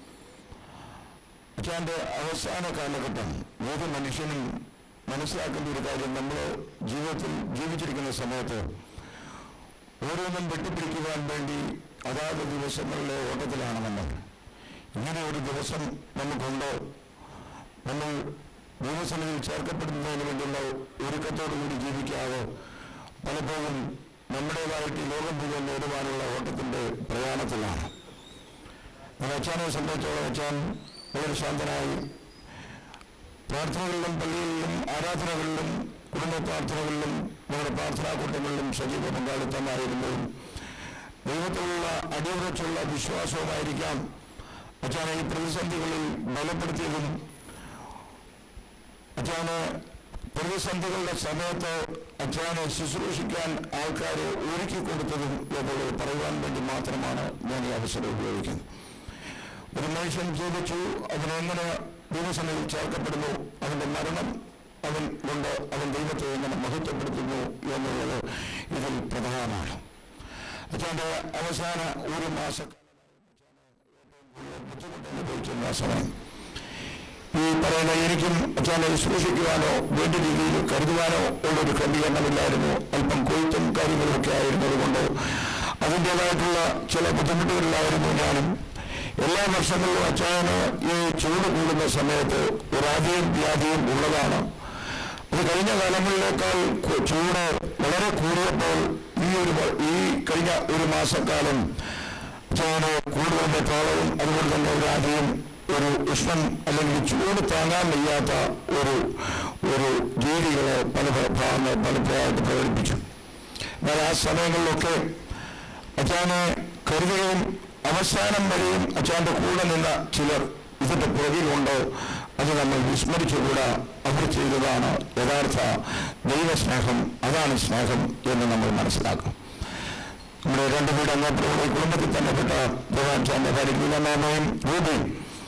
അച്ഛൻ്റെ അവസാന കാലഘട്ടം ഏത് മനുഷ്യനും മനസ്സിലാക്കേണ്ട ഒരു കാര്യം നമ്മൾ ജീവിതത്തിൽ ജീവിച്ചിരിക്കുന്ന സമയത്ത് ഓരോന്നും വെട്ടിപ്പിടിക്കുവാൻ വേണ്ടി അതാത് ദിവസങ്ങളിലെ ഓട്ടത്തിലാണ് നമ്മൾ ഇങ്ങനെ ഒരു ദിവസം നമുക്കുണ്ടോ നമ്മൾ ദൈവസന്നിധിയിൽ ചേർക്കപ്പെടുന്നതിന് വേണ്ടിയുള്ള ഒരുക്കത്തോടു കൂടി ജീവിക്കാതെ പലപ്പോഴും നമ്മുടേതായിട്ട് ഈ ലോകം മുഴുവൻ നേടുവാനുള്ള ഓട്ടത്തിൻ്റെ പ്രയാണത്തിലാണ് ഞാൻ അച്ഛനെ സംബന്ധിച്ചോളം അച്ഛൻ വളരെ ശാന്തനായി പ്രാർത്ഥനകളിലും പള്ളികളിലും ആരാധനകളിലും കുടുംബ പ്രാർത്ഥനകളിലും നമ്മുടെ പ്രാർത്ഥനാ കൂട്ടങ്ങളിലും സജീവ പങ്കാളിത്തമായിരുന്നതും ദൈവത്തിലുള്ള അടിയുറച്ചുള്ള വിശ്വാസവുമായിരിക്കാം അച്ഛനെ ഈ പ്രതിസന്ധികളിൽ ബലപ്പെടുത്തിയതും അച്ഛന് പ്രതിസന്ധികളുടെ സമയത്ത് അച്ഛനെ ശുശ്രൂഷിക്കാൻ ആൾക്കാരെ ഒരുക്കി കൊടുത്തതും എന്നുള്ളത് പറയുവാൻ വേണ്ടി മാത്രമാണ് ഞാൻ ഈ അവസരം ഉപയോഗിക്കുന്നത് ഒരു മനുഷ്യൻ ജീവിച്ചു അതിനെങ്ങനെ ദൈവസനയിൽ ചേർക്കപ്പെടുന്നു അവന്റെ മരണം അവൻ കൊണ്ട് അവൻ ദൈവത്തെ എങ്ങനെ മഹത്വപ്പെടുത്തുന്നു എന്നുള്ളത് ഇതിൽ പ്രധാനമാണ് അച്ഛൻ്റെ അവസാന ഒരു മാസക്കാലം ബുദ്ധിമുട്ട് അനുഭവിച്ചിരുന്ന ആ സമയം ഈ പറയുന്ന എനിക്കും അച്ഛനെ സൂക്ഷിക്കുവാനോ വേണ്ട രീതിയിൽ കരുതുവാനോ ഉള്ളൊരു ക്രമീകരണമില്ലായിരുന്നു അല്പം കൊയ്ത്തും കാര്യങ്ങളും ഒക്കെ ആയിരുന്നത് കൊണ്ട് അതിൻ്റെതായിട്ടുള്ള ചില ബുദ്ധിമുട്ടുകളിലായിരുന്നു ഞാനും എല്ലാ വർഷങ്ങളിലും അച്ചായന് ഈ ചൂട് കൂടുന്ന സമയത്ത് ഒരാദ്യയും വ്യാധിയും ഉള്ളതാണ് അത് കഴിഞ്ഞ കാലങ്ങളിലേക്കാൾ കു- ചൂട് വളരെ കൂടിയപ്പോൾ ഈ ഒരു വ- ഈ കഴിഞ്ഞ ഒരു മാസക്കാലം അച്ചായന് കൂടുതൽ വെപ്രാളവും അതുപോലെ തന്നെ ഒരു ആദ്യം ഒരു ഉഷ്ണം അല്ലെങ്കിൽ ചൂട് താങ്ങാൻ വയ്യാത്ത ഒരു ഒരു രീതികളെ പല ഭ- ഭാഗങ്ങൾ പലപ്പോഴായിട്ട് പ്രകടിപ്പിച്ചു എന്നാൽ ആ സമയങ്ങളിലൊക്കെ അച്ചാനെ കരുതുകയും അവസാനം വരെയും അച്ചാന്റെ കൂടെ നിന്ന ചിലർ ഇതിന്റെ പുറകിലുണ്ട് അത് നമ്മൾ വിസ്മരിച്ചുകൂടാ അവർ ചെയ്തതാണ് യഥാർത്ഥ ദൈവസ്നേഹം അതാണ് സ്നേഹം എന്ന് നമ്മൾ മനസ്സിലാക്കും നമ്മുടെ രണ്ടു വീട് അങ്ങോട്ടുള്ള ഈ കുടുംബത്തിൽ തന്നെ പെട്ട ഭഗവാൻ ചാന്റെ പരിഗണനയും രൂപയും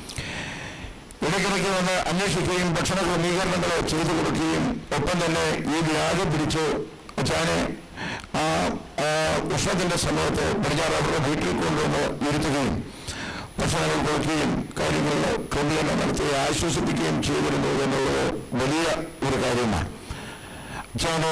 ഇടയ്ക്കിടയ്ക്ക് വന്ന് അന്വേഷിക്കുകയും ഭക്ഷണ ക്രമീകരണങ്ങൾ ചെയ്തു കൊടുക്കുകയും ഒപ്പം തന്നെ ഈ വ്യാധി പിടിച്ച് അച്ഛനെ ആ ആ ഉഷ്ണത്തിന്റെ സമയത്ത് പടിഞ്ഞാറ് അവരുടെ വീട്ടിൽ കൊണ്ടുവന്ന് ഇരുത്തുകയും ഭക്ഷണങ്ങൾ കൊടുക്കുകയും കാര്യങ്ങളിൽ ക്രമീകരണം നടത്തി ആശ്വസിപ്പിക്കുകയും ചെയ്തിരുന്നു എന്നുള്ളത് വലിയ ഒരു കാര്യമാണ് അച്ഛന്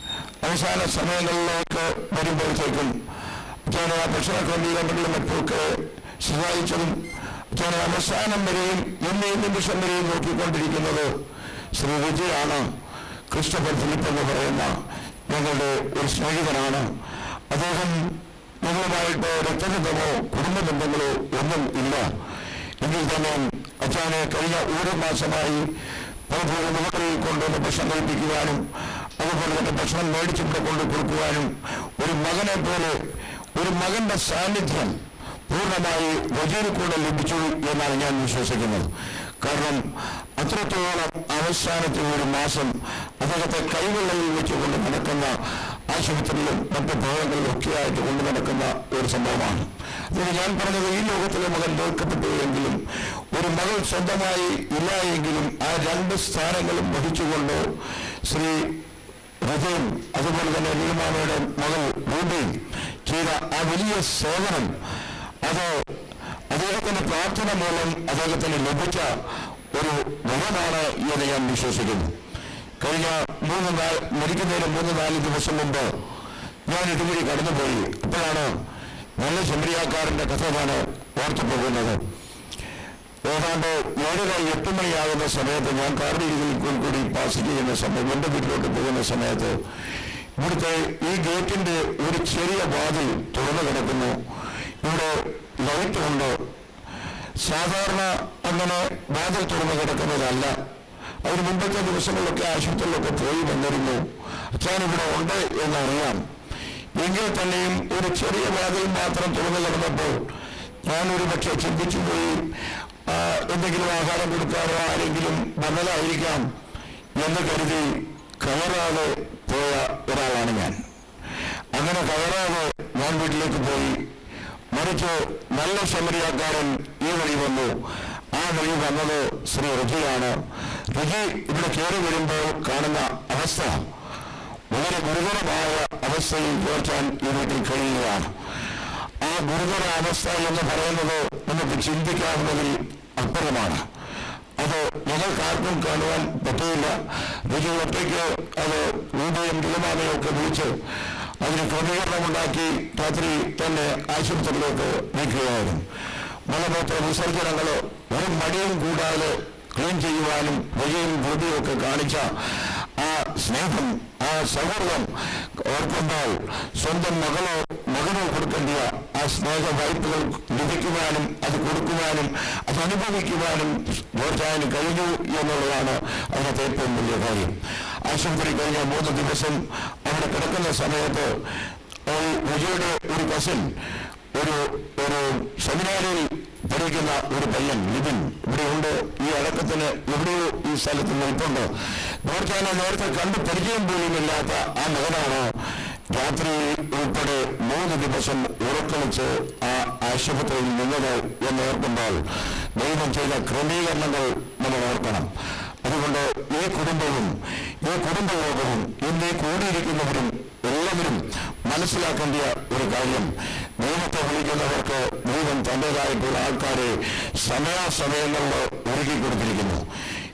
അവസാന സമയങ്ങളിലേക്ക് വരുമ്പോഴത്തേക്കും അച്ഛന് ആ ഭക്ഷണ ക്രമീകരണങ്ങളും മറ്റുമൊക്കെ സഹായിച്ചതും അച്ഛന് അവസാനം വരെയും ഇന്ന് ഈ നിമിഷം വരെയും നോക്കിക്കൊണ്ടിരിക്കുന്നത് ശ്രീ വിജയാണ് ക്രിസ്റ്റഫർ ഫിലിപ്പ് എന്ന് പറയുന്ന ഞങ്ങളുടെ ഒരു സ്നേഹിതനാണ് അദ്ദേഹം ഞങ്ങളുമായിട്ട് രക്തബന്ധമോ കുടുംബ ബന്ധങ്ങളോ ഒന്നും ഇല്ല എങ്കിൽ തന്നെ അച്ഛനെ കഴിഞ്ഞ ഒരു മാസമായി പലപ്പോഴും മുഖത്തിൽ കൊണ്ടുവന്ന് ഭക്ഷണം കഴിപ്പിക്കുവാനും അതുപോലെ തന്നെ ഭക്ഷണം മേടിച്ചിവിടെ കൊണ്ട് കൊടുക്കുവാനും ഒരു മകനെ പോലെ ഒരു മകന്റെ സാന്നിധ്യം പൂർണ്ണമായി വജീൽ കൂടെ ലഭിച്ചു എന്നാണ് ഞാൻ വിശ്വസിക്കുന്നത് കാരണം അത്രത്തോളം അവസാനത്തെ ഒരു മാസം അദ്ദേഹത്തെ കൈവെള്ളയിൽ വെച്ചുകൊണ്ട് നടക്കുന്ന ആശുപത്രിയിലും മറ്റു ഭാഗങ്ങളിലും ഒക്കെ ആയിട്ട് കൊണ്ടു നടക്കുന്ന ഒരു സംഭവമാണ് അതുകൊണ്ട് ഞാൻ പറഞ്ഞത് ഈ ലോകത്തിലെ മകൻ തോൽക്കപ്പെട്ടു എങ്കിലും ഒരു മകൾ സ്വന്തമായി ഇല്ല എങ്കിലും ആ രണ്ട് സ്ഥാനങ്ങളും വഹിച്ചുകൊണ്ട് ശ്രീ ഹൃദയം അതുപോലെ തന്നെ ലീമാമയുടെ മകൾ രൂപയും ചെയ്ത ആ വലിയ സേവനം അത് അദ്ദേഹത്തിന്റെ പ്രാർത്ഥന മൂലം അദ്ദേഹത്തിന് ലഭിച്ച ഒരു ഗുണമാണ് എന്ന് ഞാൻ വിശ്വസിക്കുന്നു കഴിഞ്ഞ മൂന്ന് നാല് മരിക്കുന്നതിന് മൂന്ന് നാല് ദിവസം മുമ്പ് ഞാൻ ഇതുവഴി കടന്നുപോയി അപ്പോഴാണ് നല്ല ചെമ്പരിയാക്കാരന്റെ കഥ ഞാൻ ഓർത്തു പോകുന്നത് ഏതാണ്ട് ഏഴര എട്ട് മണിയാകുന്ന സമയത്ത് ഞാൻ കാർഡിയിൽ കൂടി പാസ് ചെയ്യുന്ന സമയം എൻ്റെ വീട്ടിലോട്ട് പോകുന്ന സമയത്ത് ഇവിടുത്തെ ഈ ഗേറ്റിന്റെ ഒരു ചെറിയ വാതിൽ തുറന്നു കിടക്കുന്നു ഇവിടെ ലൈറ്റ് ഉണ്ട് സാധാരണ അങ്ങനെ വാതിൽ തുറന്നു കിടക്കുന്നതല്ല അതിന് മുമ്പത്തെ ദിവസങ്ങളിലൊക്കെ ആശുപത്രിയിലൊക്കെ പോയി വന്നിരുന്നു അച്ഛൻ ഇവിടെ ഉണ്ട് എന്നറിയാം എങ്കിൽ തന്നെയും ഒരു ചെറിയ വാതിൽ മാത്രം തുറന്നു കിടന്നപ്പോൾ ഞാൻ ഒരു പക്ഷെ ചിന്തിച്ചു പോയി ആ, എന്തെങ്കിലും ആഹാരം കൊടുക്കാനോ ആരെങ്കിലും വന്നതായിരിക്കാം എന്ന് കരുതി കയറാതെ പോയ ഒരാളാണ് ഞാൻ അങ്ങനെ കയറാതെ ഞാൻ വീട്ടിലേക്ക് പോയി മറിച്ച് നല്ല ശമരിയാക്കാരൻ ഈ വഴി വന്നു ആ വഴി വന്നത് ശ്രീ ഋജിയാണ് ഋജി ഇവിടെ കയറി വരുമ്പോൾ കാണുന്ന അവസ്ഥ വളരെ ഗുരുതരമായ അവസ്ഥയിൽ പോറ്റാൻ ഈ വീട്ടിൽ കഴിയുകയാണ് ആ ഗുരുതര അവസ്ഥ എന്ന് പറയുന്നത് നമുക്ക് ചിന്തിക്കാവുന്നതിൽ അപ്പുറമാണ് അത് ഞങ്ങൾക്കാർക്കും കാണുവാൻ പറ്റിയില്ല രുചി ഒറ്റയ്ക്ക് അത് രൂപയും ഗുരുമാമയും ഒക്കെ വിളിച്ച് അതിന് ക്രമീകരണമുണ്ടാക്കി രാത്രി തന്നെ ആശുപത്രിയിലേക്ക് നീക്കുകയായിരുന്നു മലമൂത്ര വിസർജനങ്ങൾ ഒരു മടിയും കൂടാതെ ക്ലീൻ ചെയ്യുവാനും വഴിയും ധൃതിയും ഒക്കെ കാണിച്ച ആ സ്നേഹം ആ സൗഹൃദം ഓർക്കുമ്പോൾ സ്വന്തം മകളോ മകനോ കൊടുക്കേണ്ട ആ സ്നേഹ വായ്പകൾ ലഭിക്കുവാനും അത് കൊടുക്കുവാനും അത് അനുഭവിക്കുവാനും ജോർജാന് കഴിഞ്ഞു എന്നുള്ളതാണ് അതിനകത്ത് ഏറ്റവും വലിയ കാര്യം ആശുപത്രി കഴിഞ്ഞ മൂന്ന് ദിവസം അവിടെ കിടക്കുന്ന സമയത്ത് ഈ വിജയുടെ ഒരു കസിൻ ഒരു ഒരു സെമിനാറിൽ പഠിക്കുന്ന ഒരു പയ്യൻ ലിബിൻ ഇവിടെയുണ്ട് ഈ അടക്കത്തിന് എവിടെയോ ഈ സ്ഥലത്ത് നിൽപ്പുണ്ട് ജോർജാനെ നേരത്തെ കണ്ട് പരിചയം പോലുമില്ലാത്ത ആ മകനാണ് രാത്രി ഉൾപ്പെടെ മൂന്ന് ദിവസം ഉറക്കളിച്ച് ആ ആശുപത്രിയിൽ നിന്നത് എന്ന് ഓർക്കുമ്പോൾ ദൈവം ചെയ്ത ക്രമീകരണങ്ങൾ നമ്മൾ ഓർക്കണം അതുകൊണ്ട് ഈ കുടുംബവും ഈ കുടുംബയോഗവും ഇന്ന് ഈ കൂടിയിരിക്കുന്നവരും എല്ലാവരും മനസ്സിലാക്കേണ്ട ഒരു കാര്യം ദൈവത്തെ വിളിക്കുന്നവർക്ക് ദൈവം തൻ്റെതായിട്ടുള്ള ആൾക്കാരെ സമയാസമയങ്ങളിൽ ഒരുക്കി കൊടുത്തിരിക്കുന്നു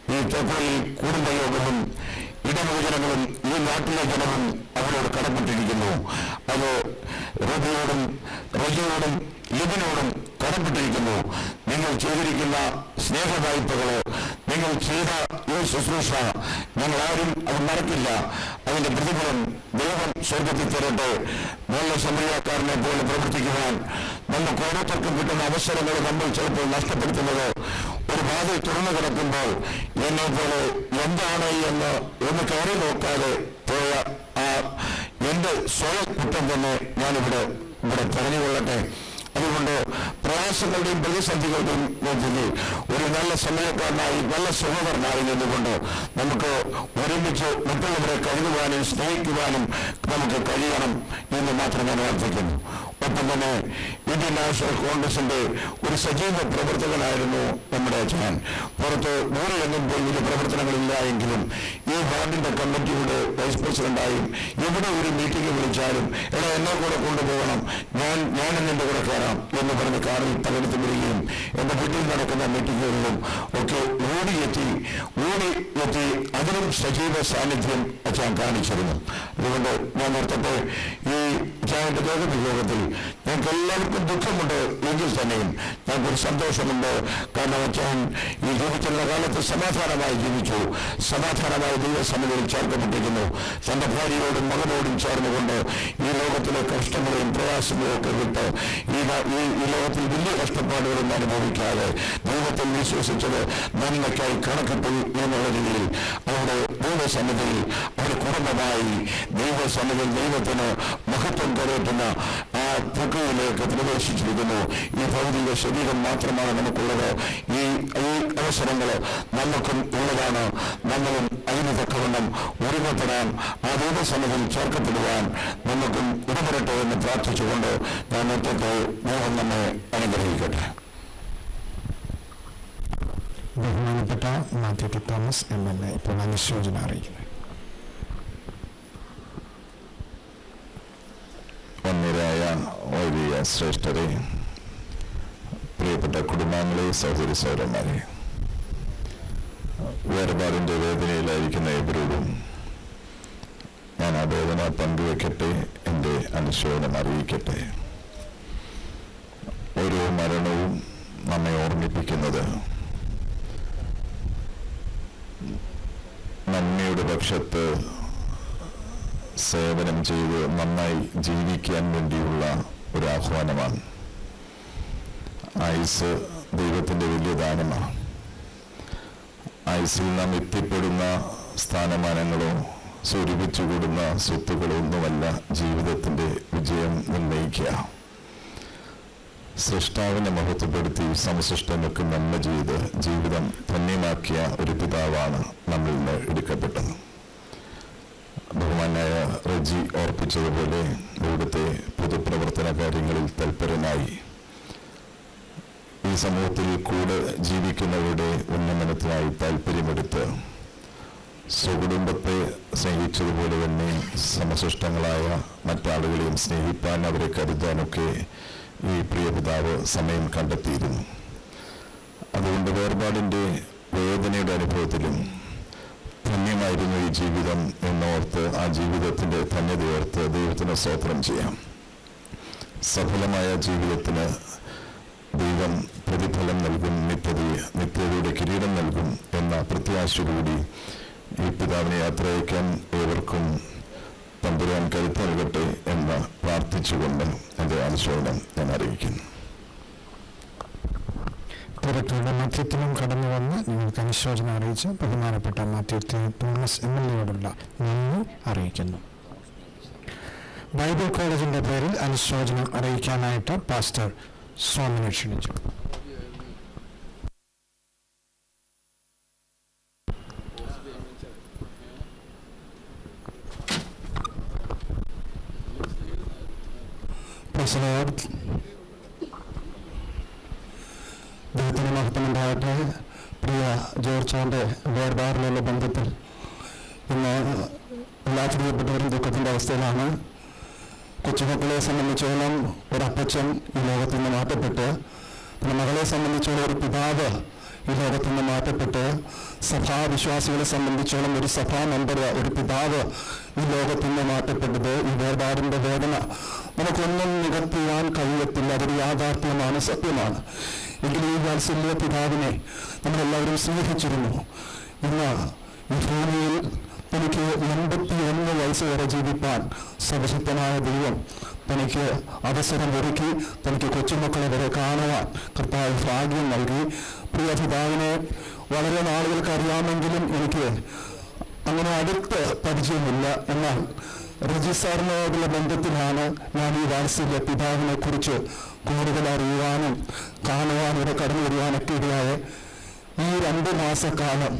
ഈ തെക്കോയിൽ കുടുംബയോഗവും ഇടമോചനങ്ങളും ഈ നാട്ടിലെ ജനവും അവരോട് കടപ്പെട്ടിരിക്കുന്നു അത് റബിയോടും റജയോടും ലിബിനോടും കടപ്പെട്ടിരിക്കുന്നു നിങ്ങൾ ചെയ്തിരിക്കുന്ന സ്നേഹവായ്പകള് നിങ്ങൾ ചെയ്ത ഈ ശുശ്രൂഷ ഞങ്ങൾ ആരും അത് മറക്കില്ല അതിന്റെ പ്രതിഫലം ദൈവം സ്വർഗത്തിൽ തരട്ടെ നല്ല സമയക്കാരനെ പോലെ പ്രവർത്തിക്കുവാൻ നമുക്ക് ഓരോരുത്തർക്കും കിട്ടുന്ന അവസരങ്ങൾ നമ്മൾ ചിലപ്പോൾ നഷ്ടപ്പെടുത്തുന്നത് ഒരു വാതിൽ തുറന്നു കിടക്കുമ്പോൾ എന്നെ പോലെ എന്താണ് എന്ന് ഒന്ന് കയറി നോക്കാതെ പോയ ആ എന്റെ സ്വയം കുറ്റം തന്നെ ഞാനിവിടെ ഇവിടെ പറഞ്ഞുകൊള്ളട്ടെ അതുകൊണ്ട് പ്രയാസങ്ങളുടെയും പ്രതിസന്ധികളുടെയും മധ്യത്തിൽ ഒരു നല്ല സമയക്കാരനായി നല്ല സഹോദരനായി നിന്നുകൊണ്ട് നമുക്ക് ഒരുമിച്ച് മറ്റുള്ളവരെ കരുതുവാനും സ്നേഹിക്കുവാനും നമുക്ക് കഴിയണം എന്ന് മാത്രം ഞാൻ ഓർപ്പിക്കുന്നു ഒപ്പം തന്നെ ഇന്ത്യൻ നാഷണൽ കോൺഗ്രസിന്റെ ഒരു സജീവ പ്രവർത്തകനായിരുന്നു നമ്മുടെ അച്ഛൻ പുറത്ത് നൂറിലെങ്ങും പോയി വലിയ പ്രവർത്തനങ്ങളില്ല എങ്കിലും ഈ വാർഡിന്റെ കമ്മിറ്റിയുടെ വൈസ് പ്രസിഡന്റായും എവിടെ ഒരു മീറ്റിംഗ് വിളിച്ചാലും എടാ എന്നെ കൂടെ കൊണ്ടുപോകണം ഞാൻ ഞാൻ എന്നെ കൂടെ കയറാം എന്ന് പറഞ്ഞ് കാറിൽ പലയിടത്തും വരികയും എന്റെ വീട്ടിൽ നടക്കുന്ന മീറ്റിങ്ങുകളിലും ഒക്കെ ഓടിയെത്തി ഓടി എത്തി അതിനും സജീവ സാന്നിധ്യം അച്ഛൻ കാണിച്ചിരുന്നു അതുകൊണ്ട് ഞാൻ നിർത്തട്ടെ ഈ അച്ഛാന്റെ യോഗത്തിൽ ഞങ്ങൾക്ക് എല്ലാവർക്കും ദുഃഖമുണ്ട് എങ്കിൽ തന്നെയും ഞങ്ങൾക്കൊരു സന്തോഷമുണ്ട് കാരണം അച്ഛൻ ഈ ജീവിച്ചിരുന്ന കാലത്ത് സമാധാനമായി ജീവിച്ചു സമാധാനമായി ദൈവസമിതിയിൽ ചേർക്കപ്പെട്ടിരിക്കുന്നു തന്റെ ഭാര്യയോടും മകനോടും ചേർന്നുകൊണ്ട് ഈ ലോകത്തിലെ കഷ്ടങ്ങളെയും പ്രയാസങ്ങളെയും ഒക്കെ വിട്ട് ഈ ന- ഈ ഈ ലോകത്തിൽ വലിയ കഷ്ടപ്പാടുകളൊന്നും അനുഭവിക്കാതെ ദൈവത്തിൽ വിശ്വസിച്ചത് നന്മയ്ക്കായി കണക്കിട്ടു എന്നുള്ള രീതിയിൽ അവിടെ ദൈവസമിതിയിൽ ഒരു കുടുംബമായി ദൈവസമിതിയിൽ ദൈവത്തിന് മഹത്വം കരയറ്റുന്ന ആ പുകയിലേക്ക് പ്രവേശിച്ചിരിക്കുന്നു ഈ ഭൗതിക ശരീരം മാത്രമാണ് നമുക്കുള്ളത് ഈ ഈ അവസരങ്ങൾ നമുക്കും ഉള്ളതാണ് നമ്മളും അതിന് തക്കവണ്ണം ഒരുമപ്പെടാൻ ആ ദൈവസമിതിയിൽ ചേർക്കപ്പെടുവാൻ നമുക്കും ഇടപെടട്ടെ എന്ന് പ്രാർത്ഥിച്ചുകൊണ്ട് ഞാൻ നേരത്തെ ദൈവം നമ്മെ അനുഗ്രഹിക്കട്ടെ ബഹുമാനപ്പെട്ട Mathew T Thomas M L A ഇപ്പോൾ അനുശോചന അറിയിക്കുന്നത് വന്യരായ വൈദിക ശ്രേഷ്ഠരെ പ്രിയപ്പെട്ട കുടുംബാംഗങ്ങളെ സഹോദരി സൗരന്മാരെ വേർപാടിന്റെ വേദനയിലായിരിക്കുന്ന ഏവരോടും ഞാൻ ആ വേദന പങ്കുവെക്കട്ടെ എൻ്റെ അനുശോചനം അറിയിക്കട്ടെ ഓരോ മരണവും നമ്മെ ഓർമ്മിപ്പിക്കുന്നത് നന്മയുടെ പക്ഷത്ത് സേവനം ചെയ്ത് നന്നായി ജീവിക്കാൻ വേണ്ടിയുള്ള ഒരു ആഹ്വാനമാണ് ആയുസ് ദൈവത്തിൻ്റെ വലിയ ദാനമാണ് ആയുസിൽ നാം എത്തിപ്പെടുന്ന സ്ഥാനമാനങ്ങളോ സ്വരൂപിച്ചു കൂടുന്ന സ്വത്തുക്കളോ ഒന്നുമല്ല ജീവിതത്തിൻ്റെ വിജയം നിർണ്ണയിക്കുക സൃഷ്ടാവിനെ മഹത്വപ്പെടുത്തി സമസൃഷ്ടനൊക്കെ നന്മ ചെയ്ത് ജീവിതം ധന്യമാക്കിയ ഒരു പിതാവാണ് നമ്മളിൽ നിന്ന് എടുക്കപ്പെട്ടത് ബഹുമാനായ റജി ഓർപ്പിച്ചതുപോലെ ഇവിടുത്തെ പൊതുപ്രവർത്തന കാര്യങ്ങളിൽ തൽപരനായി ഈ സമൂഹത്തിൽ കൂടെ ജീവിക്കുന്നവരുടെ ഉന്നമനത്തിനായി താല്പര്യമെടുത്ത് സ്വകുടുംബത്തെ സ്നേഹിച്ചതുപോലെ തന്നെ സമസൃഷ്ടങ്ങളായ മറ്റാളുകളെയും സ്നേഹിപ്പാൻ അവരെ കരുതാനൊക്കെ ഈ പ്രിയ പിതാവ് സമയം കണ്ടെത്തിയിരുന്നു അതുകൊണ്ട് വേർപാടിൻ്റെ വേദനയുടെ അനുഭവത്തിലും ധന്യമായിരുന്നു ഈ ജീവിതം എന്നോർത്ത് ആ ജീവിതത്തിൻ്റെ ധന്യതയോർത്ത് ദൈവത്തിന് സ്തോത്രം ചെയ്യാം സഫലമായ ജീവിതത്തിന് ദൈവം പ്രതിഫലം നൽകും നിത്യത നിത്യതയുടെ കിരീടം നൽകും എന്ന പ്രത്യാശയോടുകൂടി ഈ പിതാവിനെ യാത്രയക്കാൻ ഏവർക്കും തമ്പുരാൻ കരുത്ത് നൽകട്ടെ എന്ന് പ്രാർത്ഥിച്ചുകൊണ്ട് എൻ്റെ അനുശോചനം ഞാൻ അറിയിക്കുന്നു തിരക്കുകളുടെ മധ്യത്തിലും കടന്നു വന്ന് നിങ്ങൾക്ക് അനുശോചനം അറിയിച്ച് ബഹുമാനപ്പെട്ട Mathew T Thomas M L എയോടുള്ള നന്ദി അറിയിക്കുന്നു ബൈബിൾ കോളേജിന്റെ പേരിൽ അനുശോചനം അറിയിക്കാനായിട്ട് പാസ്റ്റർ സ്വാമിനെ ക്ഷണിച്ചു Praise the Lord. ദൈവത്തിന് മഹത്വമുണ്ടാകട്ടെ പ്രിയ ജോർച്ചാൻ്റെ വേർപാടിലുള്ള ബന്ധത്തിൽ ഇന്ന് എല്ലാ പ്രിയപ്പെട്ടവരും ദുഃഖത്തിൻ്റെ അവസ്ഥയിലാണ് കൊച്ചുമക്കളെ സംബന്ധിച്ചോളം ഒരപ്പച്ചൻ ഈ ലോകത്തിൽ നിന്ന് മാറ്റപ്പെട്ട് പിന്നെ മകളെ സംബന്ധിച്ചോളം ഒരു പിതാവ് ഈ ലോകത്തിൽ നിന്ന് മാറ്റപ്പെട്ട് സഭാവിശ്വാസികളെ സംബന്ധിച്ചോളം ഒരു സഭാ മെമ്പർ ഒരു പിതാവ് ഈ ലോകത്തിൽ നിന്ന് മാറ്റപ്പെട്ടത് ഈ വേർപാടിന്റെ വേദന നമുക്കൊന്നും നികത്തുവാൻ കഴിയത്തില്ല അതൊരു യാഥാർത്ഥ്യമാണ് സത്യമാണ് എങ്കിലും ഈ വാത്സല്യ പിതാവിനെ നമ്മളെല്ലാവരും സ്നേഹിച്ചിരുന്നു ഇന്ന് ഈ ഭൂമിയിൽ തനിക്ക് എൺപത്തി ഒന്ന് വയസ്സ് വരെ ജീവിപ്പാൻ സർവശക്തനായ ദൈവം തനിക്ക് അവസരം ഒരുക്കി തനിക്ക് കൊച്ചുമക്കളെ വരെ കാണുവാൻ കർത്താവ് ഭാഗ്യം നൽകി പ്രിയ പിതാവിനെ വളരെ നാളുകൾക്ക് അറിയാമെങ്കിലും എനിക്ക് അങ്ങനെ അടുത്ത് പരിചയമില്ല എന്നാൽ രജിസാറിനോടുള്ള ബന്ധത്തിലാണ് ഞാൻ ഈ വാത്സല്യ പിതാവിനെ കുറിച്ച് കൂടുതൽ അറിയുവാനും കാണുവാനും ഇവിടെ കടന്നു വരുവാനൊക്കെ ഇടയായ ഈ രണ്ട് മാസക്കാലം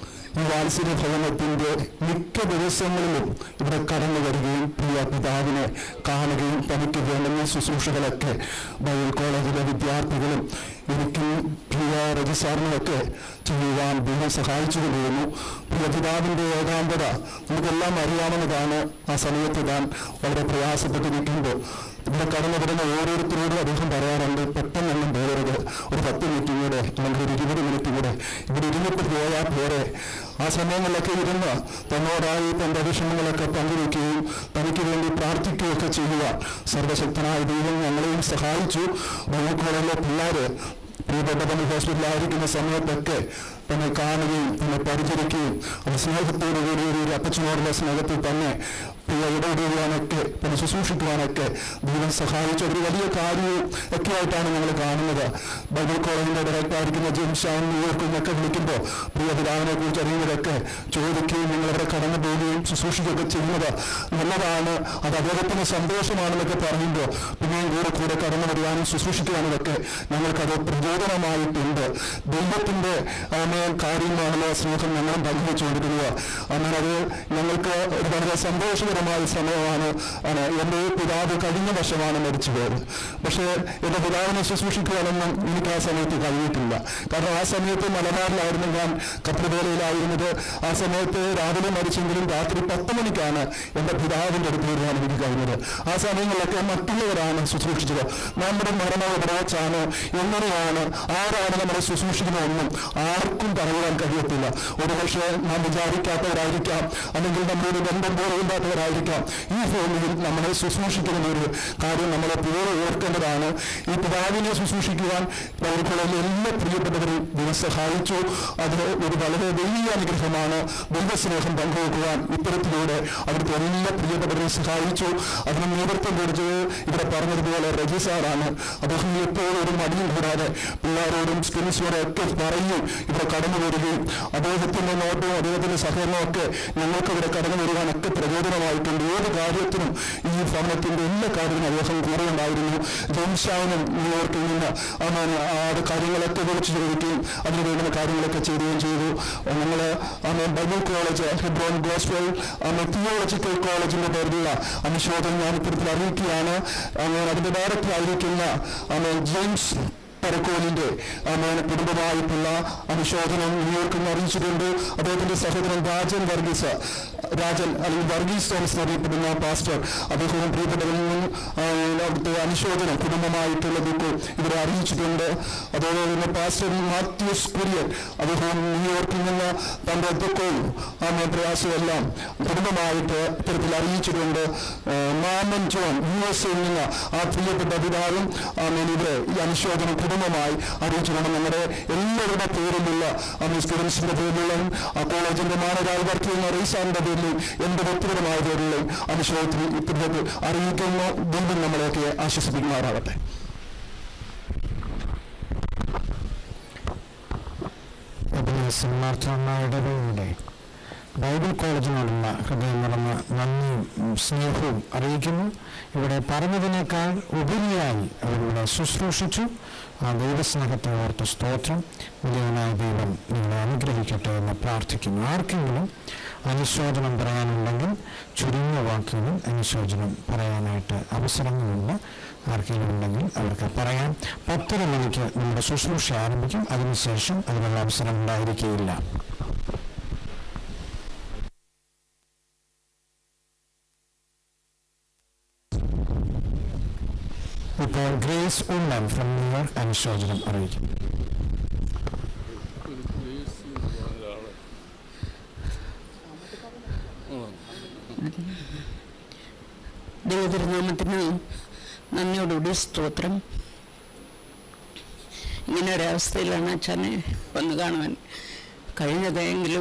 ഈ വാത്സല്യ ഭവനത്തിന്റെ മിക്ക ദിവസങ്ങളിലും ഇവിടെ കടന്നു വരികയും പ്രിയ പിതാവിനെ കാണുകയും തനിക്ക് വേണ്ടുന്ന ശുശ്രൂഷകളൊക്കെ ബൈബിൾ കോളേജിലെ വിദ്യാർത്ഥികളും എനിക്കും പ്രിയ രജിസാറിനുമൊക്കെ ചെയ്യുവാൻ ദൈവം സഹായിച്ചു കൊണ്ടിരുന്നു പ്രിയ പിതാവിന്റെ ഏകാന്തത നമുക്കെല്ലാം അറിയാവുന്നതാണ് ആ സമയത്ത് താൻ വളരെ പ്രയാസപ്പെട്ടിരിക്കുമ്പോൾ ഇവിടെ കടന്നു വരുന്ന ഓരോരുത്തരോടും അദ്ദേഹം പറയാറുണ്ട് പെട്ടെന്നൊന്നും പോകരുത് ഒരു പത്ത് മിനിറ്റ് കൂടെ അല്ലെങ്കിൽ ഒരു ഇരുപത് മിനിറ്റ് കൂടെ ഇവിടെ ഇരുന്നിട്ട് പോയാൽ പോരെ ആ സമയങ്ങളിലൊക്കെ ഇരുന്ന് തന്നോടായി തന്റെ വിഷമങ്ങളൊക്കെ പങ്കുവയ്ക്കുകയും തനിക്ക് വേണ്ടി പ്രാർത്ഥിക്കുകയൊക്കെ ചെയ്യുക സർവശക്തനായ ദൈവം ഞങ്ങളെയും സഹായിച്ചു ബൈബിൾക്കോളിലെ പിള്ളേര് പ്രിയപ്പെട്ട തന്നെ ഹോസ്പിറ്റലിലായിരിക്കുന്ന സമയത്തൊക്കെ തന്നെ കാണുകയും തന്നെ പരിചരിക്കുകയും അത് സ്നേഹത്തോടു കൂടി ഒരു അപ്പച്ചനോടുള്ള സ്നേഹത്തിൽ തന്നെ പ്രിയ ഇടപെടുവാനൊക്കെ തന്നെ ശുശ്രൂഷിക്കുവാനൊക്കെ ദൈവം സഹായിച്ച ഒരു വലിയ കാര്യവും ഒക്കെ ആയിട്ടാണ് ഞങ്ങൾ കാണുന്നത് ബൈബിൾ കോളേജിന്റെ ഡയറക്ടർ ആയിരിക്കുന്ന ജെയിംസ് ഷാൻ ന്യൂയോർക്കിൽ വിളിക്കുമ്പോൾ പ്രിയ പിതാവിനെ കുറിച്ച് അറിയുന്നതൊക്കെ ചോദിക്കുകയും നിങ്ങൾ അവിടെ കടന്നു പോവുകയും ശുശ്രൂഷിക്കുകയൊക്കെ ചെയ്യുന്നത് നല്ലതാണ് അത് അദ്ദേഹത്തിന് സന്തോഷമാണെന്നൊക്കെ പറയുമ്പോൾ പിന്നെയും കൂടെ കൂടെ കടന്നു വരുവാനും ശുശ്രൂഷിക്കുവാനുമൊക്കെ ഞങ്ങൾക്കത് പ്രചോദനമായിട്ടുണ്ട് ദൈവത്തിന്റെ ആമേൻ കാര്യമാണല്ലോ സ്നേഹം ഞങ്ങളും പങ്കുവെച്ചുകൊണ്ടിരിക്കുക അങ്ങനെ അത് ഞങ്ങൾക്ക് ഒരു വളരെ സന്തോഷകരമായ സമയമാണ് ആണ് എൻ്റെ പിതാവ് കഴിഞ്ഞ വർഷമാണ് മരിച്ചു പോയത് പക്ഷേ എൻ്റെ പിതാവിനെ ശുശ്രൂഷിക്കുവാനൊന്നും എനിക്ക് ആ സമയത്ത് കഴിഞ്ഞിട്ടില്ല കാരണം ആ സമയത്ത് മലബാറിലായിരുന്നു ഞാൻ കത്രവേലയിലായിരുന്നത് ആ സമയത്ത് രാവിലെ മരിച്ചെങ്കിലും രാത്രി പത്ത് മണിക്കാണ് എൻ്റെ പിതാവിൻ്റെ അടുത്ത് വരുവാൻ എനിക്ക് കഴിഞ്ഞത് ആ സമയങ്ങളിലൊക്കെ മറ്റുള്ളവരാണ് ശുശ്രൂഷിച്ചത് നമ്മുടെ മരണം എവിടെ വെച്ചാണ് എങ്ങനെയാണ് ആരാണ് നമ്മളെ ശുശ്രൂഷിക്കുന്നതെന്നും ആർക്കും പറയുവാൻ കഴിയത്തില്ല ഒരുപക്ഷെ നാം വിചാരിക്കാത്തവരായിരിക്കാം അല്ലെങ്കിൽ നമ്മുടെ ബന്ധം പോലെയില്ലാത്തവരായിരിക്കാം ഈ ഭൂമിയിൽ നമ്മളെ ശുശ്രൂഷിക്കുന്ന ഒരു കാര്യം നമ്മളെ പോലെ ഓർക്കേണ്ടതാണ് ഈ പിതാവിനെ ശുശ്രൂഷിക്കുവാൻ പൗരക്കുള്ള എല്ലാ പ്രിയപ്പെട്ടവരെയും ദൈവം സഹായിച്ചു അത് ഒരു വളരെ വലിയ അനുഗ്രഹമാണ് ദൈവസ്നേഹം പങ്കുവെക്കുവാൻ ഇത്തരത്തിലൂടെ അവിടുത്തെ എല്ലാ പ്രിയപ്പെട്ടവരെയും സഹായിച്ചു അതിന് നേതൃത്വം കൊടുത്തത് ഇവിടെ പറഞ്ഞതുപോലെ രജിസാറാണ് അദ്ദേഹം എപ്പോഴും ഒരു മടിയും കൂടാതെ പിള്ളേരോടും സ്റ്റുഡൻസിനോടും ഒക്കെ പറയും ഇവിടെ കടന്നു വരികയും അദ്ദേഹത്തിന്റെ നോട്ടവും അദ്ദേഹത്തിന്റെ സഹകരണവും ഒക്കെ ഞങ്ങൾക്ക് ഇവിടെ കടന്നു വരുവാനൊക്കെ പ്രചോദനമായിട്ടുണ്ട് ഏത് കാര്യത്തിനും ഈ ഭവനത്തിന്റെ എല്ലാ കാര്യത്തിനും അദ്ദേഹം കൂടെ ഉണ്ടായിരുന്നു ജംഷാവിനും ന്യൂയോർക്കിൽ നിന്ന് അമ്മ ആ കാര്യങ്ങളൊക്കെ വിളിച്ചു ചോദിക്കുകയും അതിന് വേണ്ടുന്ന കാര്യങ്ങളൊക്കെ ചെയ്യുകയും ചെയ്തു ഞങ്ങൾ അമ്മ ബൈബിൾ കോളേജ് ഹെബ്രോൺ ഗോസ്ബൽ അമ്മ തിയോളജിക്കൽ കോളേജിന്റെ പേരിലുള്ള അനുശോചനം ഞാൻ ഇത്തരത്തിൽ അറിയിക്കുകയാണ് അങ്ങനെ അതിന്റെ ഡയറക്ടർ ആയിരിക്കുന്ന അമ്മ ജെയിംസ് പരക്കോലിന്റെ അമ്മേനെ കുടുംബമായിട്ടുള്ള അനുശോചനം ന്യൂയോർക്കിൽ നിന്ന് അറിയിച്ചിട്ടുണ്ട് അദ്ദേഹത്തിന്റെ സഹോദരൻ രാജൻ വർഗീസ് രാജൻ അല്ലെങ്കിൽ വർഗീസ് തോമസ് എന്നറിയപ്പെടുന്ന പാസ്റ്റർ അദ്ദേഹവും പ്രിയപ്പെട്ടവരിൽ നിന്നും ആ, അവിടുത്തെ അനുശോചനം കുടുംബമായിട്ടുള്ള ദുഃഖം ഇവരെ അറിയിച്ചിട്ടുണ്ട് അതുപോലെ തന്നെ പാസ്റ്റർ മാത്യൂസ് കുര്യൻ അദ്ദേഹവും ന്യൂയോർക്കിൽ നിന്ന് തന്റെ ദുഃഖവും ആമേ പ്രയാസവും എല്ലാം കുടുംബമായിട്ട് ഇത്തരത്തിൽ അറിയിച്ചിട്ടുണ്ട് ആ, മാമൻ ജോൺ യു എസ് എയിൽ നിന്ന് ആ പ്രിയപ്പെട്ട പിതാവും ആമേൻ ഇവരെ ഈ അനുശോചനം കുടുംബമായി അറിയിച്ചിട്ടുണ്ട് നമ്മുടെ എല്ലാവരുടെ പേരിലുള്ള ആമേ സ്റ്റുഡൻസിന്റെ പേരിലുള്ള ആ കോളേജിന്റെ മാനരായി വർക്ക് ചെയ്യുന്ന റീസാറിന്റെ പേരിലും എന്റെ വ്യക്തിപരമായ പേരിലും അനുശോചനത്തിൽ ഇത്തരത്തിൽ അറിയിക്കുന്നു ദൈവം നമ്മളെയൊക്കെ ആശ്വസിപ്പിക്കുമാറാകട്ടെ സിനിമാർത്ഥമായ ഇടവേളയുടെ ബൈബിൾ കോളേജിനോടുള്ള ഹൃദയം നിറഞ്ഞ നന്ദിയും സ്നേഹവും അറിയിക്കുന്നു ഇവിടെ പറഞ്ഞതിനേക്കാൾ ഉപരിയായി അവരിവിടെ ശുശ്രൂഷിച്ചു ആ ദൈവസ്നേഹത്തെ ഓർത്ത് സ്തോത്രം വലിയവനായ ദൈവം നിങ്ങളെ അനുഗ്രഹിക്കട്ടെ എന്ന് പ്രാർത്ഥിക്കുന്നു ആർക്കെങ്കിലും അനുശോചനം പറയാനുണ്ടെങ്കിൽ ചുരുങ്ങിയ വാക്കുകളിൽ അനുശോചനം പറയാനായിട്ട് അവസരങ്ങളുണ്ട് ആർക്കെങ്കിലും ഉണ്ടെങ്കിൽ അവർക്ക് പറയാം പത്തര മണിക്ക് നമ്മുടെ ശുശ്രൂഷ ആരംഭിക്കും അതിനുശേഷം അതിനുള്ള അവസരം ഉണ്ടായിരിക്കുകയില്ല ഇപ്പോൾ ഗ്രേസ് ഉണ്ണൻ ഫ്രം ന്യൂയോർക്ക് അനുശോചനം അറിയിക്കും ദൈവതിരുനാമത്തിന് നന്ദിയോടുകൂടി സ്തോത്രം ഇങ്ങനെ ഒരവസ്ഥയിലാണ് അച്ഛനെ വന്ന് കാണുവാൻ കഴിഞ്ഞതെങ്കിലും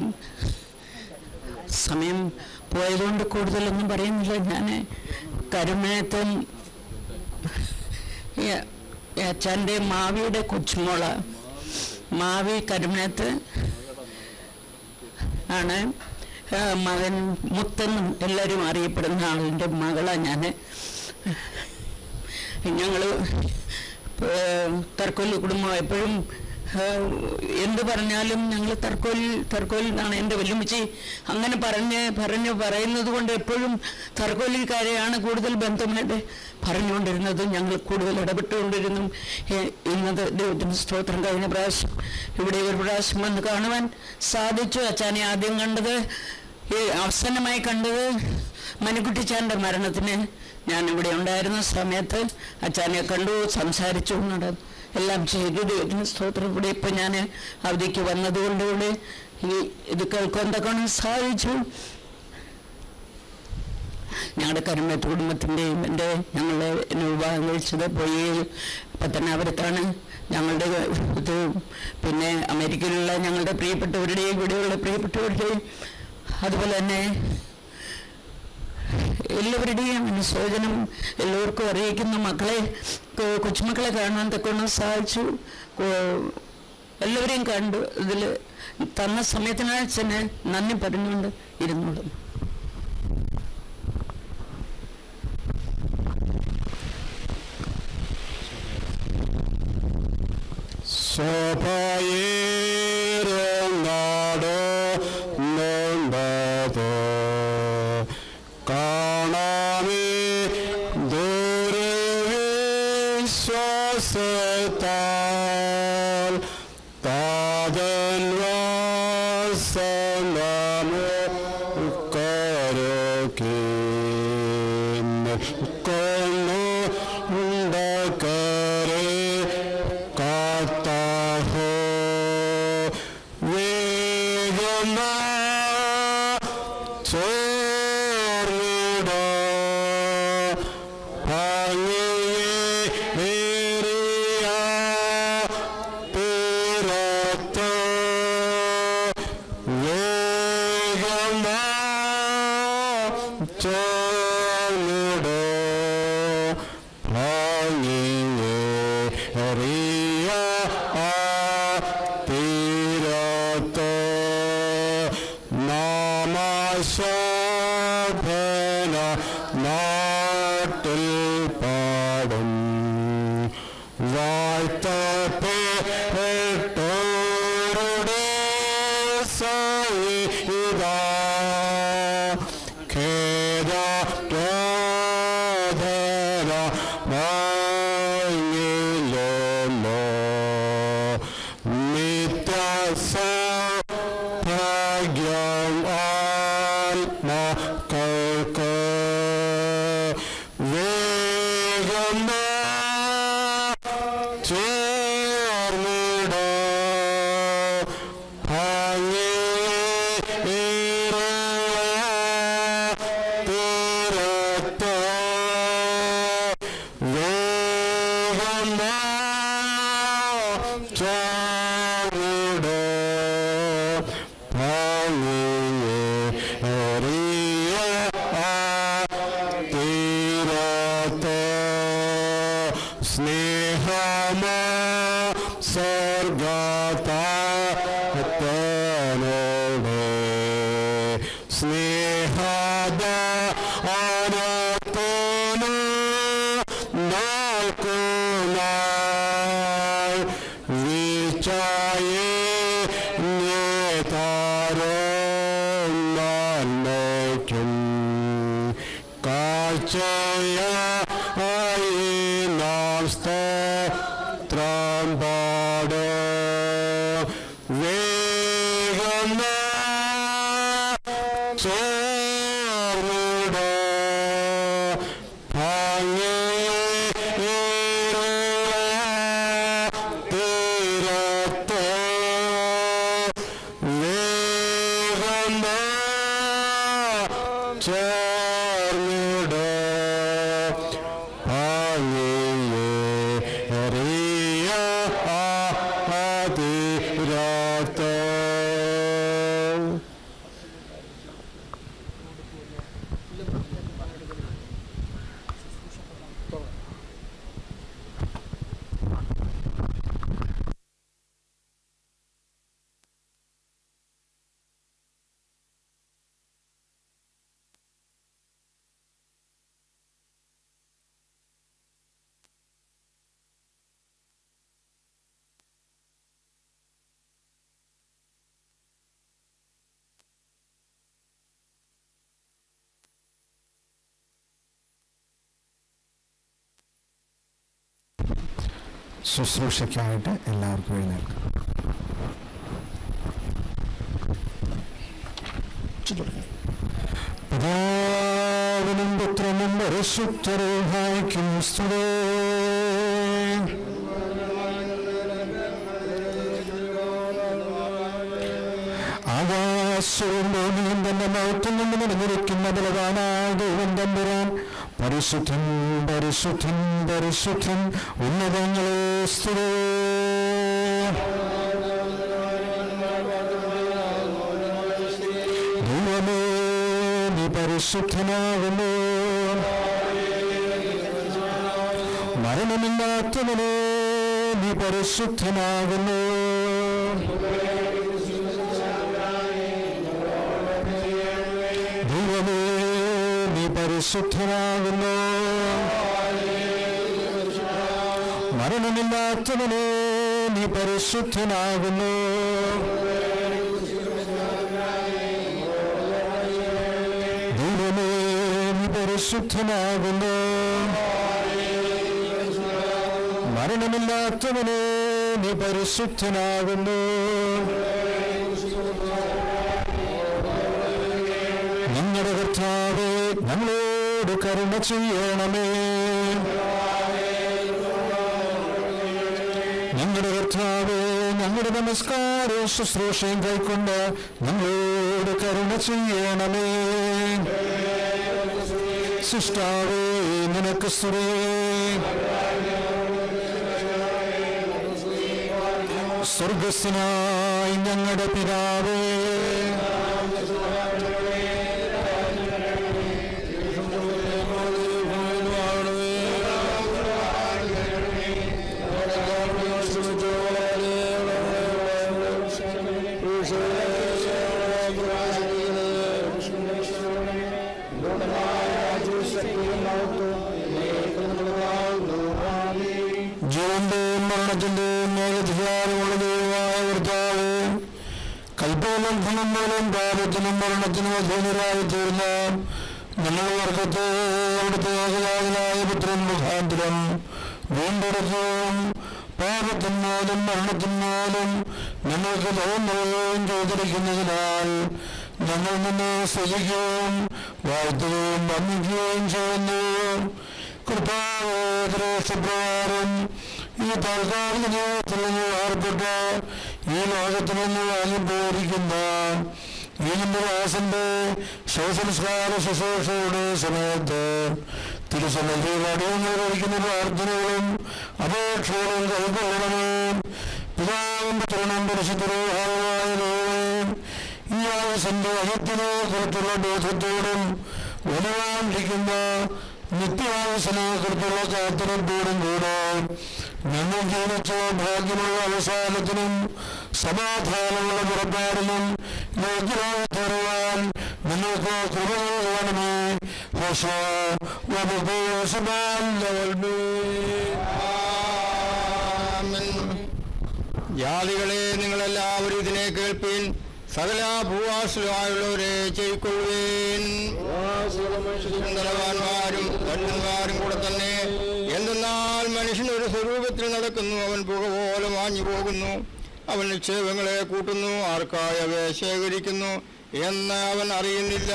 സമയം പോയതുകൊണ്ട് കൂടുതലൊന്നും പറയുന്നില്ല ഞാൻ കരുമേത്തും ഈ അച്ഛൻ്റെ മാവിയുടെ കൊച്ചുമോള മാവി കരുമേത്ത് ആണ് ആ, മകൻ മുത്തെന്നും എല്ലാവരും അറിയപ്പെടുന്ന ആളിൻ്റെ മകളാണ് ഞാൻ ഞങ്ങൾ തർക്കൊല്ലി കുടുംബം എപ്പോഴും ആ, എന്ത് പറഞ്ഞാലും ഞങ്ങൾ തർക്കോലിൽ തർക്കോലിൽ നിന്നാണ് എൻ്റെ വല്യമ്മച്ചി അങ്ങനെ പറഞ്ഞ് പറഞ്ഞ് പറയുന്നത് കൊണ്ട് എപ്പോഴും തർക്കോലിക്കാരെയാണ് കൂടുതൽ ബന്ധമായിട്ട് പറഞ്ഞുകൊണ്ടിരുന്നത് ഞങ്ങൾ കൂടുതൽ ഇടപെട്ടുകൊണ്ടിരുന്നു ഏ, ഇന്നത് ദൈവത്തിന് സ്തോത്രം കഴിഞ്ഞ പ്രാവശ്യം ഇവിടെ ഒരു പ്രാവശ്യം വന്ന് കാണുവാൻ സാധിച്ചു അച്ഛനെ ആദ്യം കണ്ടത് ഈ അവസാനമായി കണ്ടത് മനുക്കുട്ടിച്ചാൻ്റെ മരണത്തിന് ഞാൻ ഇവിടെ ഉണ്ടായിരുന്ന സമയത്ത് അച്ഛനെ കണ്ടു സംസാരിച്ചു നടന്നു എല്ലാം ചെയ്തു ദൈവത്തിന് സ്തോത്രം ഇവിടെ ഇപ്പം ഞാൻ അവധിക്ക് വന്നതുകൊണ്ട് ഇവിടെ ഈ ഇത് കേൾക്കാൻ തക്കണം സാധിച്ചു ഞങ്ങളുടെ കരുമത്ത് കുടുംബത്തിൻ്റെയും എൻ്റെ ഞങ്ങളെ എന്നെ വിവാഹം കഴിച്ചത് പോയി പത്തനാപുരത്താണ് ഞങ്ങളുടെ ഇത് പിന്നെ അമേരിക്കയിലുള്ള ഞങ്ങളുടെ പ്രിയപ്പെട്ടവരുടെയും ഇവിടെയുള്ള പ്രിയപ്പെട്ടവരുടെയും അതുപോലെ തന്നെ എല്ലാവരുടെയും അനുശോചനം എല്ലാവർക്കും അറിയിക്കുന്ന മക്കളെ കൊ- കൊച്ചുമക്കളെ കാണാൻ തക്കവണ്ണം സാധിച്ചു കൊ- എല്ലാവരെയും കണ്ടു ഇതിൽ തന്ന സമയത്തിന് തന്നെ നന്ദി പറഞ്ഞുകൊണ്ട് ഇരുന്നോളും സഭയേറങ്ങാടോ നോണ്ടതോ കാണാമേ ദൂരവിശ്വാസത്താൽ താതൻ വാസനമോ കരകേ കൊന്നു ഉണ്ടക്കരെ കാത്താഹോ വേഗമ ചോർന്നിട ഭംഗിയേറിയ തീരത്ത് വേഗമ ചോർന്നിട ഭംഗിയേറിയ ആ തീരത്ത് നാമശോഭന നാട്ടിൽ പാടും വാഴ്ത്തപ്പെട്ടോരുടെ സഹിത ഖേദ രോധന വാങ്ങിലോമോ നിത്യസൗഭാഗ്യം ആത്മക്കൾക്ക് വേഗം ചേർന്നിട തീരത്ത് വേഗം ചേർന്നിട ഭംഗിയേറിയ ആ തീരത്ത് സ്നേഹമോ സ്വർഗത്തോടെ സ്നേഹദ ആനത്തോനു നാൾക്കുനാൾ വീഴ്ചയെ നേതാരോ നന്മയ്ക്കും കാഴ്ചയായി നാൾ സ്തോത്രം പാട് വേഗം ചേർന്നിട തീരത്ത് വേഗം ചേർന്നിട അങ്ങോട് ആതിരാത്ത ശുശ്രൂഷയ്ക്കായിട്ട് എല്ലാവർക്കും എഴുന്നേൽക്കാം പിതാവിനും പുത്രനും പരിശുദ്ധരൂഹായ്ക്കും സ്തുതേ ആകാശവും ഭൂമിയും തന്റെ മൗത്തിൽ നിന്ന് നിറഞ്ഞിരിക്കുന്ന ബലവാനായ ദൈവം തമ്പുരാൻ പരിശുദ്ധൻ പരിശുദ്ധൻ പരിശുദ്ധൻ ഉന്നതങ്ങളെ സ്തുതേ ദൈവമേ നീ പരിശുദ്ധനാകുന്നു മരണമില്ലാത്തവനെ നീ പരിശുദ്ധനാകുന്നു ദൈവമേ നീ പരിശുദ്ധനാകുന്നു മരണമില്ലാത്തവനെ നീ പരിശുദ്ധനാകുന്നു ദൈവമേ നീ പരിശുദ്ധനാകുന്നു മരണമില്ലാത്തവനെ നീ പരിശുദ്ധനാകുന്നു ഞങ്ങളുടെ കർത്താവേ ഞങ്ങളോട് കരുണ ചെയ്യണമേ ഞങ്ങളുടെ കർത്താവേ ഞങ്ങളുടെ നമസ്കാരവും ശുശ്രൂഷയും കൈക്കൊണ്ട് ഞങ്ങളോട് കരുണ ചെയ്യണമേ സൃഷ്ടാവേ നിനക്ക് സ്തുതേ സ്വർഗസ്വനായി ഞങ്ങളുടെ പിതാവേ ജീവന്റെയും മരണത്തിന്റെയും മേലധികാരമുള്ള ദൈവമായ കർത്താവ് കൽപ്പലംഘനം മൂലം പാപത്തിനും മരണത്തിനും അധീനരായി തീർന്ന ഞങ്ങളുടെ വർഗത്തെ അവിടുത്തെ ഏകജാതനായ പുത്രൻ മുഖാന്തരം വീണ്ടെടുക്കുകയും പാപത്തിന്മേലും മരണത്തിന്മേലും ഞങ്ങൾക്ക് തോന്നുകയും ചെയ്തിരിക്കുന്നതിനാൽ ഞങ്ങൾ നിന്നെ സ്തുതിക്കുകയും വാഴ്ത്തുകയും വന്ദിക്കുകയും ചെയ്യുന്നു കൃപാവേദരേഷപ്രകാരം ഈ താൽക്കാലിക ജീവിതത്തിൽ നിന്ന് ഏർപ്പെട്ട് ഈ ലോകത്തിൽ നിന്ന് വാങ്ങിപ്പോയിരിക്കുന്ന ഈ നമ്മുടെ ദാസന്റെ ശവസംസ്കാര ശുശ്രൂഷയുടെ സമയത്ത് തിരുസന്നിധിയിൽ അടിയങ്ങൾ കഴിക്കുന്ന പ്രാർത്ഥനകളും അപേക്ഷകളും കൈക്കൊള്ളണമേ പിതാവും പുത്രനും പരിശുദ്ധരോഹായ ദൈവമേ ഈ ആവശ്യന്റെ അയത്തിനെ കുറിച്ചുള്ള ബോധത്തോടും വരുവാനിരിക്കുന്ന നിത്യാവശ്യനെ കുറിച്ചുള്ള കാത്തിരിപ്പോടും കൂടെ ഞങ്ങൾ ജീവിച്ച ഭാഗ്യമുള്ള അവസാനത്തിനും സമാധാനമുള്ള പുറപ്പാടിനും യോഗ്യരായി തീരുവാൻ നിങ്ങൾക്ക് കൃപ നൽകണമേ ഹോഷ ജാതികളെ നിങ്ങളെല്ലാവരും ഇതിനെ കേൾപ്പീൻ സകല ഭൂവാസിലുമായുള്ളവരെ ചെയ്ക്കൊള്ളുവേൻ സുന്ദരവാന്മാരും ധന്യന്മാരും കൂടെ തന്നെ എന്തെന്നാൽ മനുഷ്യൻ ഒരു സ്വരൂപത്തിൽ നടക്കുന്നു അവൻ പുക പോലെ മാഞ്ഞു പോകുന്നു അവൻ നിക്ഷേപങ്ങളെ കൂട്ടുന്നു ആർക്കായി അവയെ ശേഖരിക്കുന്നു എന്ന് അവൻ അറിയുന്നില്ല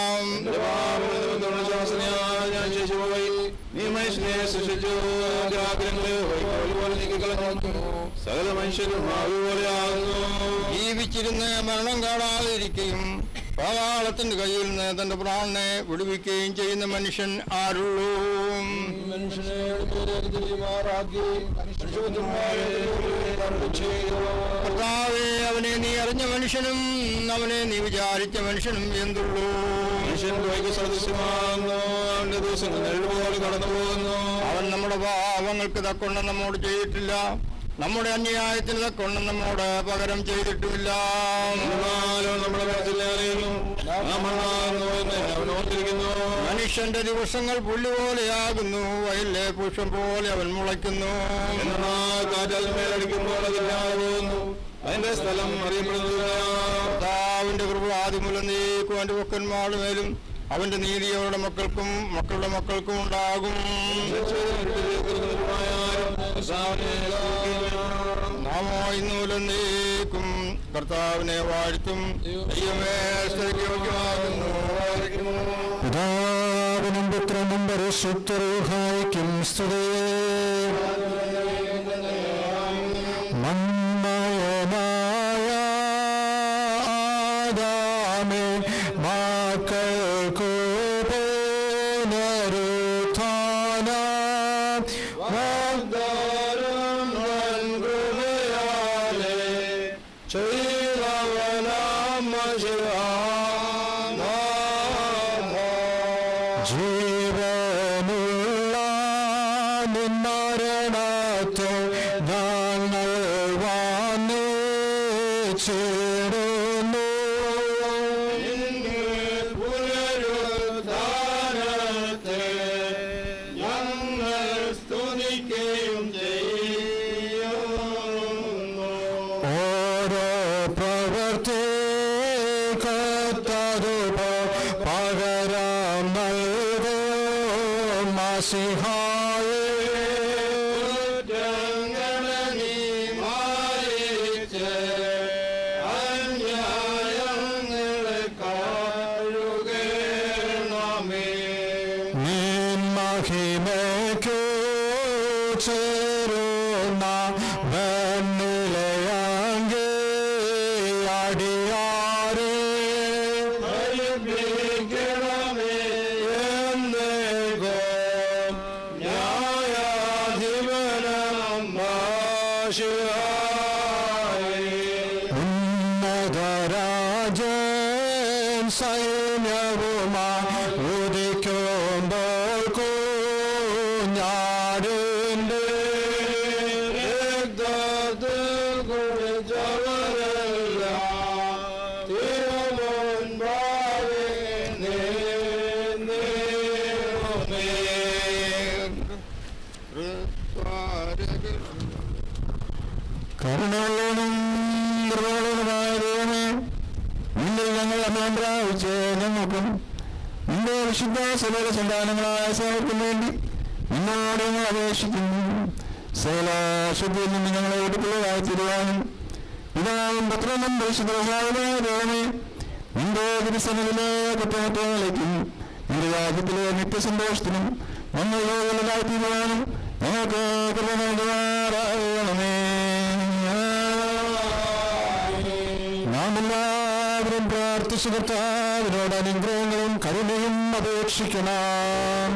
ഞാൻ ശിശുവായി നീ മനുഷ്യനെ സൃഷ്ടിച്ചു ആഗ്രഹങ്ങളെ വൈക്കോൽ പോലെ നീക്കിക്കളഞ്ഞു സകല മനുഷ്യരും ഭാവി പോലെയാകുന്നു ജീവിച്ചിരുന്ന് മരണം കാണാതിരിക്കുകയും പാതാളത്തിന്റെ കയ്യിൽ നിന്ന് തന്റെ പ്രാണനെ വിടുവിക്കുകയും ചെയ്യുന്ന മനുഷ്യൻ ആരുള്ളൂ മനുഷ്യനെ എളിമേറാക്കി മനുഷ്യപുത്രന്മാരെ ചെയ്തു കർത്താവേ അവനെ നീ അറിഞ്ഞ മനുഷ്യനും അവനെ നീ വിചാരിച്ച മനുഷ്യനും എന്തുള്ളൂ മനുഷ്യൻ വൈകി സദൃശ്യമാകുന്നു അവന്റെ ദിവസങ്ങൾ നെല്ലുപോലെ കടന്നു പോകുന്നു അവൻ നമ്മുടെ പാവങ്ങൾക്ക് തക്കൊണ്ണം നമ്മോട് ചെയ്തിട്ടില്ല നമ്മുടെ അന്യായത്തിന് തക്കൊണ്ണം നമ്മോട് പകരം ചെയ്തിട്ടുമില്ല എന്നാലും നമ്മുടെ മനസ്സിലെ അറിയുന്നു നാം മണ്ണാകുന്നു എന്ന് അവൻ ഓർത്തിരിക്കുന്നു മനുഷ്യന്റെ ദിവസങ്ങൾ പുല്ല് പോലെയാകുന്നു വയലിലെ പുഷ്പം പോലെ അവൻ മുളയ്ക്കുന്നു എന്നാൽ കാറ്റ് അതിന്മേലടിക്കുമ്പോൾ അതില്ലാതെ പോകുന്നു അതിന്റെ സ്ഥലം അറിയപ്പെടുന്നില്ല കർത്താവിന്റെ കൃപ ആദ്യമുല നീക്കും അവന്റെ പൊക്കന്മാരുടെ മേലും അവന്റെ നീതി അവരുടെ മക്കൾക്കും മക്കളുടെ മക്കൾക്കും ഉണ്ടാകും നാമോ ഇന്നൂല നീക്കും കർത്താവിനെ വാഴ്ത്തും ദൈവമേ സ്തുതിക്ക് യോഗ്യമാകുന്നു പിതാവിനും പുത്രനും പരിശുദ്ധരൂഹായിക്കും സ്തുതേ മന്മയനായ ആദാമേ മക്കൾക്കു പുനരുത്ഥാന വാഗ്ദാനം നൽകുകയാലേ ചെയ്തവനാം ജീവനുള്ള നിന്മരണത്തെ ഞങ്ങൾ വാണിച്ചിടുന്നു ഓരോ പ്രവർത്തി കത്തതുപോ പകരം നൽകും മസിഹായേ നിൻ മഹിമയ്ക്കു ചേരുന്ന വെണ്ണിലയങ്കി അടിയാരെ ഉന്നതരാജൻ സൈന്യവുമാ ഉദിക്കുമ്പോൾ കുഞ്ഞാടിൻ്റെ കരുണയുള്ളവനും കൃപയുള്ളവനുമായ ദൈവമേ നിന്റെ ഞങ്ങൾ അമ്മയം പ്രാപിച്ച് ഞങ്ങൾക്കും നിന്റെ വിശുദ്ധ സകല സന്താനങ്ങളായ സേവക്കും വേണ്ടി നിന്നോട് ഞങ്ങൾ അപേക്ഷിക്കുന്നു സകല ശുദ്ധിയിൽ നിന്ന് ഞങ്ങളെ എടുപ്പിള്ളതായി തീരുവാനും പിതാവും പുത്രനും പരിശുദ്ധമായ ദൈവമേ നിന്റെ തിരുസനിലെ കുറ്റമറ്റങ്ങളിലേക്കും നിന്റെ രാജ്യത്തിലെ നിത്യസന്തോഷത്തിനും ഞങ്ങൾ യോഗ്യതയായി തീരുവാനും ഞങ്ങൾക്ക് കൃപ നൽകുവാറാകണമേ നാം എല്ലാവരും പ്രാർത്ഥിച്ചു കർത്താവിനോട് അനുഗ്രഹങ്ങളും കരുണയും അപേക്ഷിക്കണം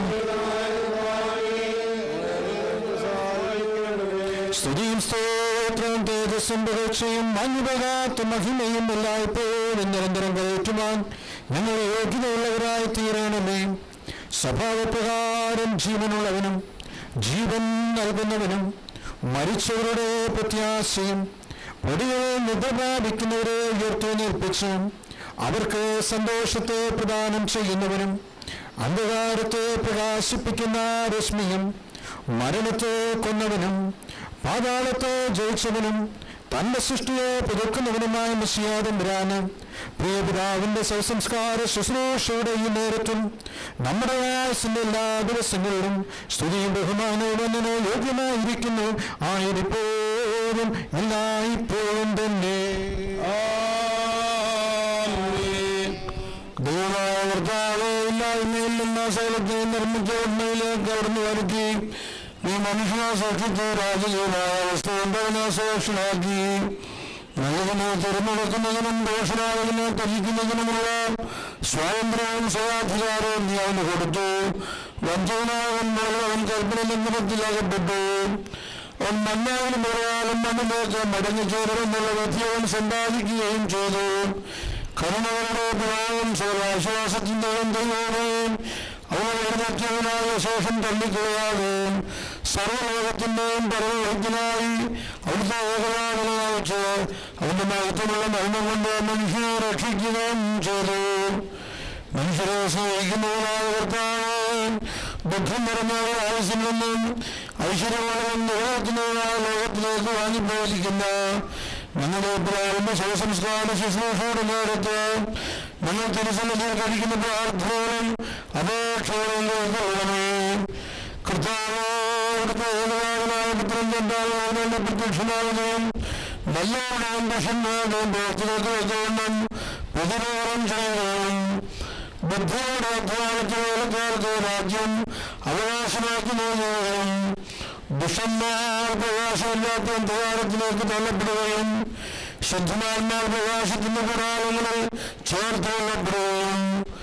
സ്തുതിയും സ്തോത്രവും തേജസ്സും പുകഴ്ചയും മഞ്ഞുപകാത്ത മഹിമയും എല്ലായ്പ്പോഴും നിരന്തരം കയറ്റുവാൻ ഞങ്ങൾ യോഗ്യതയുള്ളവരായി തീരണമേ സ്വഭാവപ്രകാരം ജീവനുള്ളവനും ജീവൻ നൽകുന്നവനും മരിച്ചവരുടെ പ്രത്യാശയും ഒടുവിൽ നിദ്ര പ്രാപിക്കുന്നവരെ ഉയർത്തെഴുന്നേൽപ്പിച്ച് അവർക്ക് സന്തോഷത്തെ പ്രദാനം ചെയ്യുന്നവനും അന്ധകാരത്തെ പ്രകാശിപ്പിക്കുന്ന രശ്മിയും മരണത്തെ കൊന്നവനും പാതാളത്തെ ജയിച്ചവനും തന്റെ സൃഷ്ടിയെ പുതുക്കുന്നവനുമായ മിശിയാതമ്പുരാന് പ്രിയപിതാവിന്റെ സൗസംസ്കാര ശുശ്രൂഷയുടെ ഈ നേരത്തും നമ്മുടെ ആയുസിന്റെ എല്ലാ ദിവസങ്ങളിലും സ്തുതിയും ബഹുമാനവും ഒന്നിന് യോഗ്യമായിരിക്കുന്നു ആയിരിപ്പോഴും എല്ലായ്പ്പോഴും തന്നെ ദൈവമായ കർത്താവേ, ഇല്ലായ്മയിൽ നിന്ന് സകലത്തെ നിർമ്മിച്ച ഉണ്മയിലേക്ക് കടന്നു വരുത്തി നീ മനുഷ്യനെ സൃഷ്ടിച്ച് രാജകീയമായ അവസ്ഥ ഉണ്ടവനെ സൂക്ഷ്മാക്കി നല്ലതിനെ തിരഞ്ഞെടുക്കുന്നതിനും ദോഷമായതിനെ ത്യജിക്കുന്നതിനുമുള്ള സ്വാതന്ത്ര്യവും സ്വാധികാരവും നീ അവന് കൊടുത്തു വഞ്ചകനായവൻ പോലെ അവൻ കൽപ്പന ലംഘനത്തിലാകപ്പെട്ടു അവൻ മണ്ണാവിന് പറയാനും മണ്ണിലേക്ക് മടങ്ങിച്ചേരുമെന്നുള്ള വിദ്യവൻ സമ്പാദിക്കുകയും ചെയ്തു കരുണകളുടെ പിതാവും സർവാശ്വാസത്തിൻ്റെയും ദൈവവും അവനെ എഴുന്നേറ്റവനായ ശേഷം തള്ളിക്കളയാതെ സർവലോകത്തിൻ്റെയും പരമവൈദ്യനായി അവിടുത്തെ ഏകനാഥനെ അയച്ച് അവന്റെ മഹത്വമുള്ള മരണം കൊണ്ട് മനുഷ്യനെ രക്ഷിക്കുകയും ചെയ്തു മനുഷ്യരെ സ്നേഹിക്കുന്നവനായ കർത്താവ് ദുഃഖം നിറഞ്ഞായ ആയുസിൽ നിന്നും ഐശ്വര്യമുള്ളവൻ നിലനിർത്തുന്നതിനായ ലോകത്തിലേക്ക് വാങ്ങിപ്പോയിരിക്കുന്ന ഞങ്ങളുടെ പ്രാരംഭ ശവസംസ്കാര ശുശ്രൂഷയുടെ നേരത്ത് ഞങ്ങൾ തിരുസന്നിധിയിൽ കഴിക്കുന്ന പ്രാർത്ഥനകളും അപേക്ഷകളും കേൾക്കണമേ കർത്താവിന്റെ ഏകനാഥനായ പുത്രൻ ചെന്താവുന്ന പ്രത്യക്ഷനാവുകയും നല്ലവണ്ണം പുരുഷന്മാരുടെയും പ്രവർത്തനങ്ങൾക്ക് വെച്ചുകൊണ്ടും പ്രതിരോധം ചെയ്യുകയും ബുദ്ധിയുടെ അധ്വാനത്തിലേക്ക് രാജ്യം അവകാശമാക്കി നൽകുകയും ദുഷന്മാർ പ്രകാശമില്ലാത്ത അന്ധകാരത്തിലേക്ക് തള്ളപ്പെടുകയും ശുദ്ധമാന്മാർ പ്രകാശത്തിന്റെ പുരാണങ്ങളിൽ ചേർത്ത് കൊള്ളപ്പെടുകയും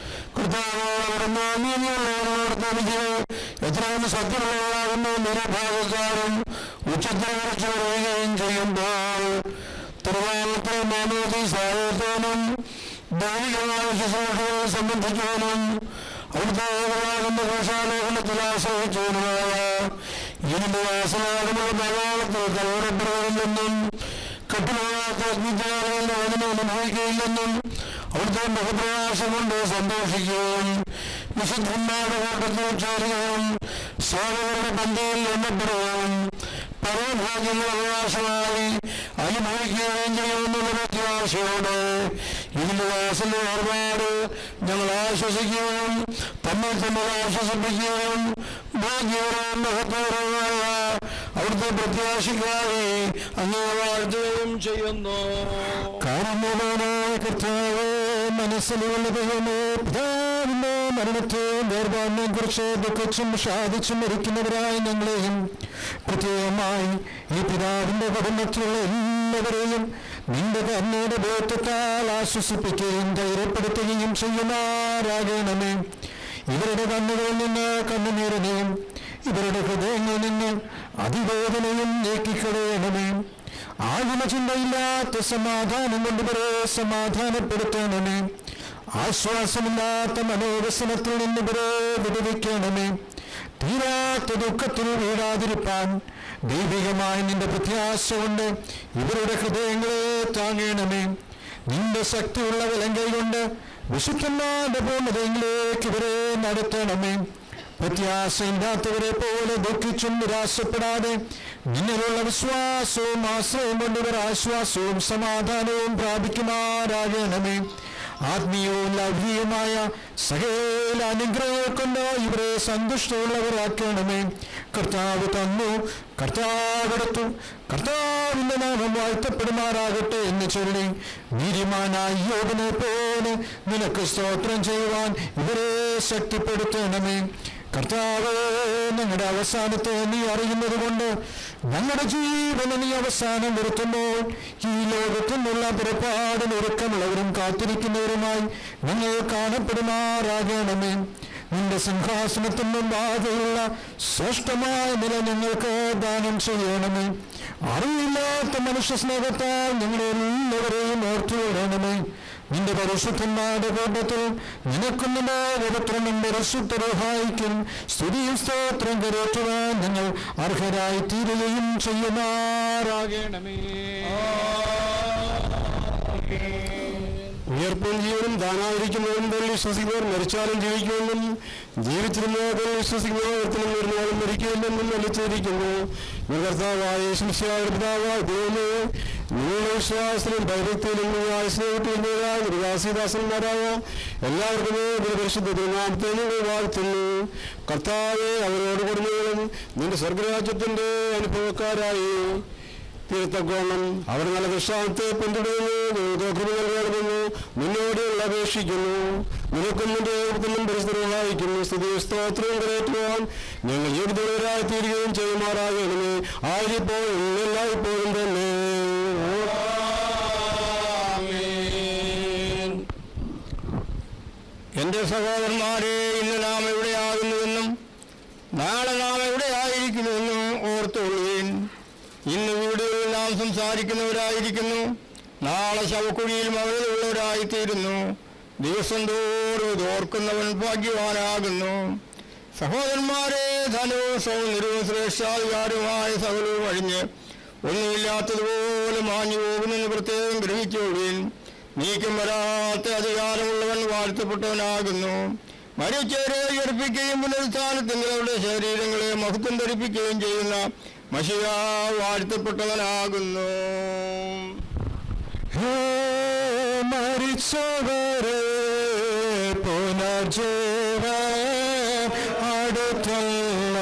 കർത്താവുള്ളവർക്ക് എത്രയും സത്യമുള്ളവരാകുന്ന നിരഭാഗക്കാരും ഉച്ചത്തിൽ കുറിച്ച് പറയുകയും ചെയ്യുമ്പോൾ തിരുവാലത്തെ മാനവതി സാഹചര്യത്തിനും ദൈവികമായ ശുശ്രൂഷകളെ സംബന്ധിക്കുവാനും അവിടുത്തെ ഏകമാകുന്ന ഘോഷാലേഖനത്തിൽ ആശ്രയിച്ചവനുമായ ഇതിന്റെ വാസനാകുന്ന മലയാളത്തിൽ കലോടപ്പെടുകയില്ലെന്നും കെട്ടുപോകാത്ത അഗ്നിജാലകളുടെ വേദന അനുഭവിക്കുകയില്ലെന്നും അവിടുത്തെ മുഖപ്രകാശം കൊണ്ട് സന്തോഷിക്കുകയും വിശുദ്ധന്മാരുടെ കൂട്ടത്തിൽ ചേരുകയും സേവകരുടെ പന്തിയിൽ എണ്ണപ്പെടുകയും പരമഭാഗ്യങ്ങൾ അവകാശമായി അനുഭവിക്കുകയും ചെയ്യുമെന്നുള്ള പ്രത്യാശയോടെ ഇതിന്റെ വാസന ഒരുപാട് ഞങ്ങൾ ആശ്വസിക്കുകയും തമ്മിൽ തമ്മിൽ ആശ്വസിപ്പിക്കുകയും ഭാഗ്യപരവും മഹത്വപരമായ അവിടുത്തെ പ്രത്യാശിക്കാതെ അങ്ങേ വാഴ്ത്തുകയും ചെയ്യുന്നു കാരണവാനായ കർത്താവ് മനസ്സിലുള്ള ദൈവമേ പിതാവിന്റെ മരണത്തെയും വേർപാടിനെയും കുറിച്ച് ദുഃഖിച്ചും ഷാദിച്ചും മരിക്കുന്നവരായ ഞങ്ങളെയും പ്രത്യേകമായി ഈ പിതാവിന്റെ കുടുംബത്തിലുള്ള എല്ലാവരെയും നിന്റെ കണ്ണയുടെ ബോധത്താൽ ആശ്വസിപ്പിക്കുകയും ധൈര്യപ്പെടുത്തുകയും ചെയ്യുമാറാകണമേ ഇവരുടെ കണ്ണുകളിൽ നിന്ന് കണ്ണുനീരിനെയും ഇവരുടെ ഹൃദയങ്ങളിൽ നിന്ന് അതിവേദനയും നീക്കിക്കളയണമേ ആകുല ചിന്തയില്ലാത്ത സമാധാനം കൊണ്ട് ഇവരെ സമാധാനപ്പെടുത്തണമേ ആശ്വാസമില്ലാത്ത മനോവസനത്തിൽ നിന്ന് ഇവരെ വിടുവിക്കണമേ തീരാത്ത ദുഃഖത്തിൽ വീഴാതിരിപ്പാൻ ദൈവികമായ നിന്റെ പ്രത്യാശ കൊണ്ട് ഇവരുടെ ഹൃദയങ്ങളെ താങ്ങണമേ നിന്റെ ശക്തിയുള്ള വിലങ്കൈ കൊണ്ട് വിശുദ്ധന്മാരുടെ പൂർണ്ണതയിലേക്ക് ഇവരെ നടത്തണമേ പ്രത്യാശയില്ലാത്തവരെ പോലെ ദുഃഖിച്ചും നിരാശപ്പെടാതെ നിന്നിലുള്ള വിശ്വാസവും ആശ്രയം കൊണ്ട് ഇവർ ആശ്വാസവും സമാധാനവും പ്രാപിക്കുമാറാകണമേ ആത്മീയവും ലൗകികമായ സകല അനുഗ്രഹങ്ങൾ കൊണ്ട് ഇവരെ സന്തുഷ്ടമുള്ളവരാക്കണമേ കർത്താവ് തന്നു കർത്താവെടുത്തു കർത്താവിന്റെ നാമം വാഴ്ത്തപ്പെടുമാറാകട്ടെ എന്ന് ചൊല്ലി നീതിമാനായ യോഗനെ പോലെ നിനക്ക് സ്തോത്രം ചെയ്യുവാൻ ഇവരെ ശക്തിപ്പെടുത്തണമേ കർത്താവ് ഞങ്ങളുടെ അവസാനത്തെ നീ അറിയുന്നത് കൊണ്ട് ഞങ്ങളുടെ ജീവനെ നീ അവസാനം വരുത്തുമ്പോൾ ഈ ലോകത്തു നിന്നുള്ള പുറപ്പാടിന് ഒരുക്കമുള്ളവരും കാത്തിരിക്കുന്നവരുമായി ഞങ്ങൾ കാണപ്പെടുമാറാകണമേ നിന്റെ സിംഹാസനത്തിന് മുമ്പാകെയുള്ള ശ്രേഷ്ഠമായ നില ഞങ്ങൾക്ക് ദാനം ചെയ്യണമേ അറിയില്ലാത്ത മനുഷ്യ സ്നേഹത്താൽ ഞങ്ങളെ എല്ലാവരെയും ഓർത്തുകൊള്ളണമേ നിന്റെ പരിശുദ്ധന്മാരുടെ കൂട്ടത്തിൽ നിനക്കും നിന്റെ പവിത്രനും പരിശുദ്ധരഹായിക്കും സ്തുതിയും സ്തോത്രം കരേറ്റുവാൻ ഞങ്ങൾ അർഹരായി തീരുകയും ചെയ്യുമാറാകണമേ ഉയർപ്പും ജീവനും താനായിരിക്കുന്നവരും തന്നെ വിശ്വസിക്കുന്നവർ മരിച്ചാലും ജീവിക്കുമെന്നും ജീവിച്ചിരുന്നവർ വിശ്വസിക്കുന്നവർക്കും വരുന്നാലും മരിക്കില്ലെന്നും വലിച്ചിരിക്കുന്നു കർത്താവായ ശിഷ്യായ പിതാവായ ദൈവമേ നിങ്ങളുടെ വിശ്വാസത്തിലും ഭൈരത്തിലും സ്നേഹിക്കുന്നവരായ ദുർഗാസിദാസന്മാരായ എല്ലാവർക്കും ഒരു പരിശുദ്ധ തിരുനാമത്തെ നിങ്ങൾ വാഴ്ത്തുന്നു കർത്താവെ അവരോട് കൊടുങ്ങളും നിന്റെ സ്വർഗരാജ്യത്തിന്റെ അനുഭവക്കാരായി തീർത്തക്കോണം അവർ നല്ല വിശ്വാസത്തെ പിന്തുടരുന്നു തോക്കുറി നൽകണമെന്ന് നിന്നോടുള്ള അപേക്ഷിക്കുന്നു നിനക്കും നിന്റെ ഏവർക്കും പരിസ്ഥിതിക്കുന്നു സ്ഥിതി സ്തോത്രം കരയറ്റുവാൻ ഞങ്ങൾ യോഗ്യതരായി തീരുകയും ചെയ്യുമാറാകണമേ ആയിരിപ്പോഴും എല്ലായ്പ്പോഴും തന്നെ എൻ്റെ സഹോദരന്മാരെ ഇന്ന് നാം എവിടെയാകുന്നുവെന്നും നാളെ നാം എവിടെയായിരിക്കുന്നുവെന്നും ഓർത്തുകൊള്ളുകയും ഇന്ന് വീടുകളിൽ നാം സംസാരിക്കുന്നവരായിരിക്കുന്നു നാളെ ശവക്കുഴിയിൽ മകളുള്ളവരായിത്തീരുന്നു ദിവസം തോറും ഇത് ഓർക്കുന്നവൻ ഭാഗ്യവാനാകുന്നു സഹോദരന്മാരെ ധനവും സൗന്ദര്യവും ശ്രേഷ്ഠാധികാരവുമായ സകലവും അഴിഞ്ഞ് ഒന്നുമില്ലാത്തതുപോലെ മാഞ്ഞു പോകുമെന്ന് പ്രത്യേകം ഗ്രഹിച്ചുകൊള്ളുകയും നീക്കം വരാത്ത അധികാരമുള്ളവൻ വാഴ്ത്തപ്പെട്ടവനാകുന്നു മരിച്ചവരെ ഉയർപ്പിക്കുകയും പുനരുത്ഥാനത്തിൽ അവരുടെ ശരീരങ്ങളെ മഹത്വം ധരിപ്പിക്കുകയും ചെയ്യുന്ന മഷിയ വാഴ്ത്തപ്പെട്ടവനാകുന്നു ഹേ മരിച്ചവരെ പുനർജീവ അടുത്തല്ല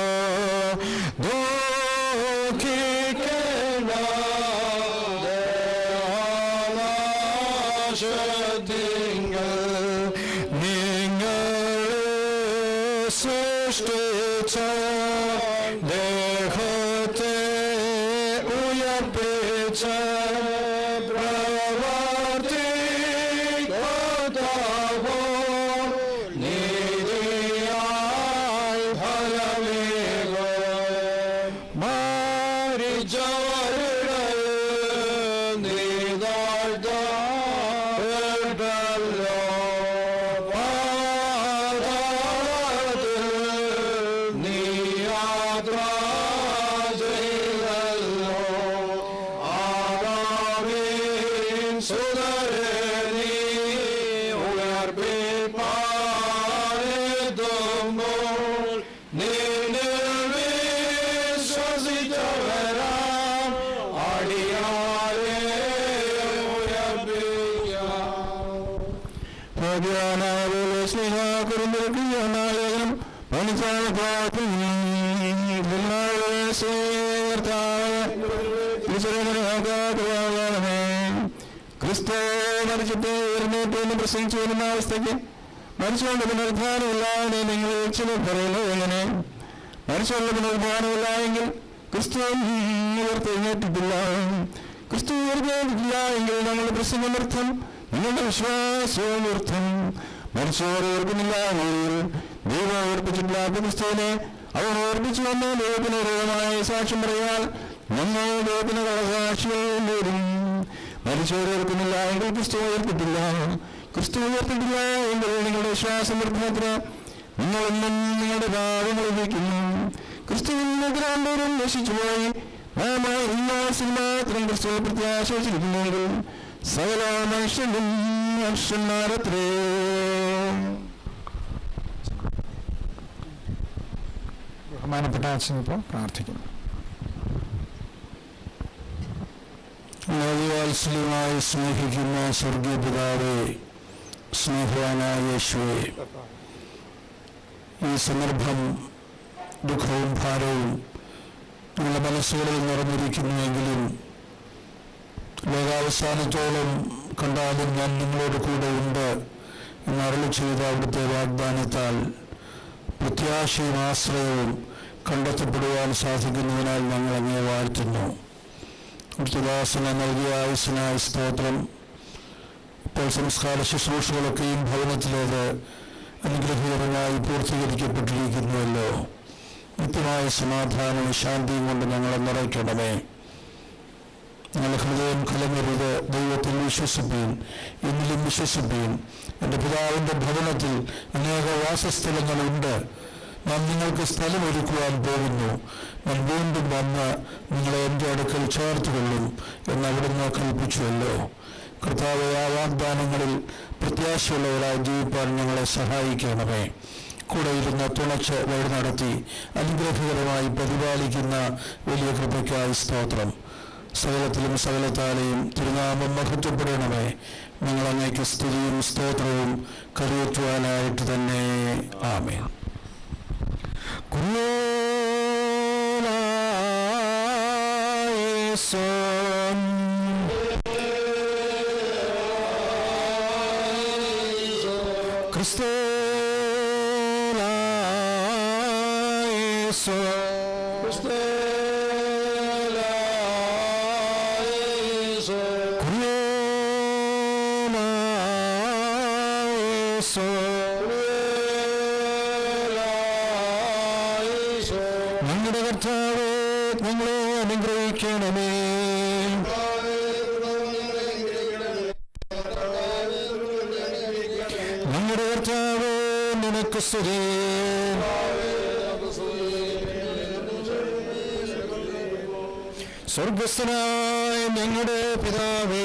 നിങ്ങൾ സൃഷ്ടിച്ച ദേഹത്തെ ഉയർപ്പിച്ച പ്രവർത്തി നീതിയായി ഫലമേകോ മാരിച്ചവരുടെ നീതാഴ്ത്തല്ലോ പാതാളത്തിൽ നീ യാത്ര ചെയ്തല്ലോ ആദാമീൻ സുതരെ നീ ഉയർപ്പിപ്പാനെത്തുമ്പോൾ നിന്നിൽ വിശ്വസിച്ചവരാം അടിയാരെ ഉയർപ്പിക്കാം ഭഗവാനാവുള്ള സ്നേഹാകുരുമ്പും പണിച്ചാളത്തിൽ ക്രിസ്തു മരിച്ചിട്ട് എഴുന്നേറ്റ് എന്ന് പ്രസംഗിച്ചു വരുന്ന അവസ്ഥയ്ക്ക് മരിച്ചുകൊണ്ട് പുനരുദ്ധാനമില്ലാതെ നിങ്ങൾ ചില പറയുന്നത് എങ്ങനെ മരിച്ചുകൊണ്ട് പുനരുദ്ധാനമില്ല എങ്കിൽ ക്രിസ്തു ഉയർത്തെഴുന്നേറ്റിട്ടില്ല ക്രിസ്തു ഉയർത്തേറ്റിട്ടില്ല എങ്കിൽ ഞങ്ങളുടെ പ്രസംഗം വ്യർത്ഥം നിങ്ങളുടെ വിശ്വാസവും വ്യർത്ഥം മരിച്ചവർ ഓർക്കുന്നില്ല എങ്കിൽ ദൈവം ഓർപ്പിച്ചിട്ടില്ലാത്ത ക്രിസ്തുവിനെ അവർ ഓർപ്പിച്ചു വന്ന ദൈവത്തിന് രൂപമായ സാക്ഷ്യം പറയാൽ ഞങ്ങൾ ദൈവത്തിന് കളസാക്ഷികൾ വരും മരിച്ചവർ ഓർക്കുന്നില്ല എങ്കിൽ ക്രിസ്തു ഉയർത്തിട്ടില്ല ക്രിസ്തു ഉയർത്തിട്ടില്ല എങ്കിൽ നിങ്ങളുടെ വിശ്വാസം വ്യർത്ഥത്തിന് നിങ്ങളെന്നും നിങ്ങളുടെ പാപങ്ങൾ ഉപയോഗിക്കുന്നു ക്രിസ്തുവിന്റെ ഗ്രാന്തരം നശിച്ചുപോയി നാം ഇന്നാസിൽ മാത്രം ക്രിസ്തു പ്രത്യാശ വെച്ചിരിക്കുന്നെങ്കിൽ സകല മനുഷ്യനും മനുഷ്യന്മാരത്രേ ബഹുമാനപ്പെട്ട അച്ഛൻ ഇപ്പോൾ പ്രാർത്ഥിക്കുന്നു വാത്സല്യമായി സ്നേഹിക്കുന്ന സ്വർഗീയ പിതാവേ സ്നേഹവാനായ യേശുവേ ഈ സന്ദർഭം ദുഃഖവും ഭാരവും നിങ്ങളുടെ മനസ്സുകളിൽ നിറഞ്ഞിരിക്കുന്നുവെങ്കിലും ലോകാവസാനത്തോളം കണ്ടാലും ഞാൻ നിങ്ങളോട് കൂടെ ഉണ്ട് എന്ന് അരുളി ചെയ്ത അവിടുത്തെ വാഗ്ദാനത്താൽ പ്രത്യാശയും ആശ്രയവും കണ്ടെത്തപ്പെടുവാൻ സാധിക്കുന്നതിനാൽ ഞങ്ങൾ അങ്ങേ വാഴ്ത്തുന്നു ദാസന നൽകിയ ആയുസിനായ സ്തോത്രം ഇപ്പോൾ സംസ്കാര ശുശ്രൂഷകളൊക്കെയും ഭവനത്തിലേത് അനുഗ്രഹകരമായി പൂർത്തീകരിക്കപ്പെട്ടിരിക്കുന്നുവല്ലോ നിത്യമായ സമാധാനവും ശാന്തിയും കൊണ്ട് ഞങ്ങളെ നിറയ്ക്കണമേ ഞങ്ങളുടെ ഹൃദയം കലങ്ങരുത് ദൈവത്തിൽ വിശ്വസിപ്പീൻ എന്നിലും വിശ്വസിപ്പീൻ എൻ്റെ പിതാവിൻ്റെ ഭവനത്തിൽ അനേക വാസസ്ഥലങ്ങളുണ്ട് ഞാൻ നിങ്ങൾക്ക് സ്ഥലമൊരുക്കുവാൻ പോകുന്നു ഞാൻ വീണ്ടും വന്ന് നിങ്ങളെ എൻ്റെ അടുക്കൽ ചേർത്തുകൊള്ളും എന്ന് അവിടുന്ന് കൽപ്പിച്ചുവല്ലോ കർത്താവ് ആ വാഗ്ദാനങ്ങളിൽ പ്രത്യാശയുള്ളവരായി ജീവിപ്പാൻ ഞങ്ങളെ സഹായിക്കണമേ കൂടെ ഇരുന്ന് തുണച്ച് വഴി നടത്തി അനുഗ്രഹകരമായി പരിപാലിക്കുന്ന വലിയ കൃപയ്ക്കായി സ്തോത്രം സകലത്തിലും സകലത്താലെയും തിരുനാമം മഹത്വപ്പെടണമേ നിങ്ങൾ അങ്ങേക്ക് സ്തുതിയും സ്തോത്രവും കരുവറ്റുവാനായിട്ട് തന്നെ ആമേൻ ക്രിസ്തു കർത്താവേ ഞങ്ങളെ അനുഗ്രഹിക്കണമേ ഞങ്ങളുടെ കർത്താവേ നിനക്ക് സ്തുതി സ്വർഗസ്ഥനായ ഞങ്ങളുടെ പിതാവേ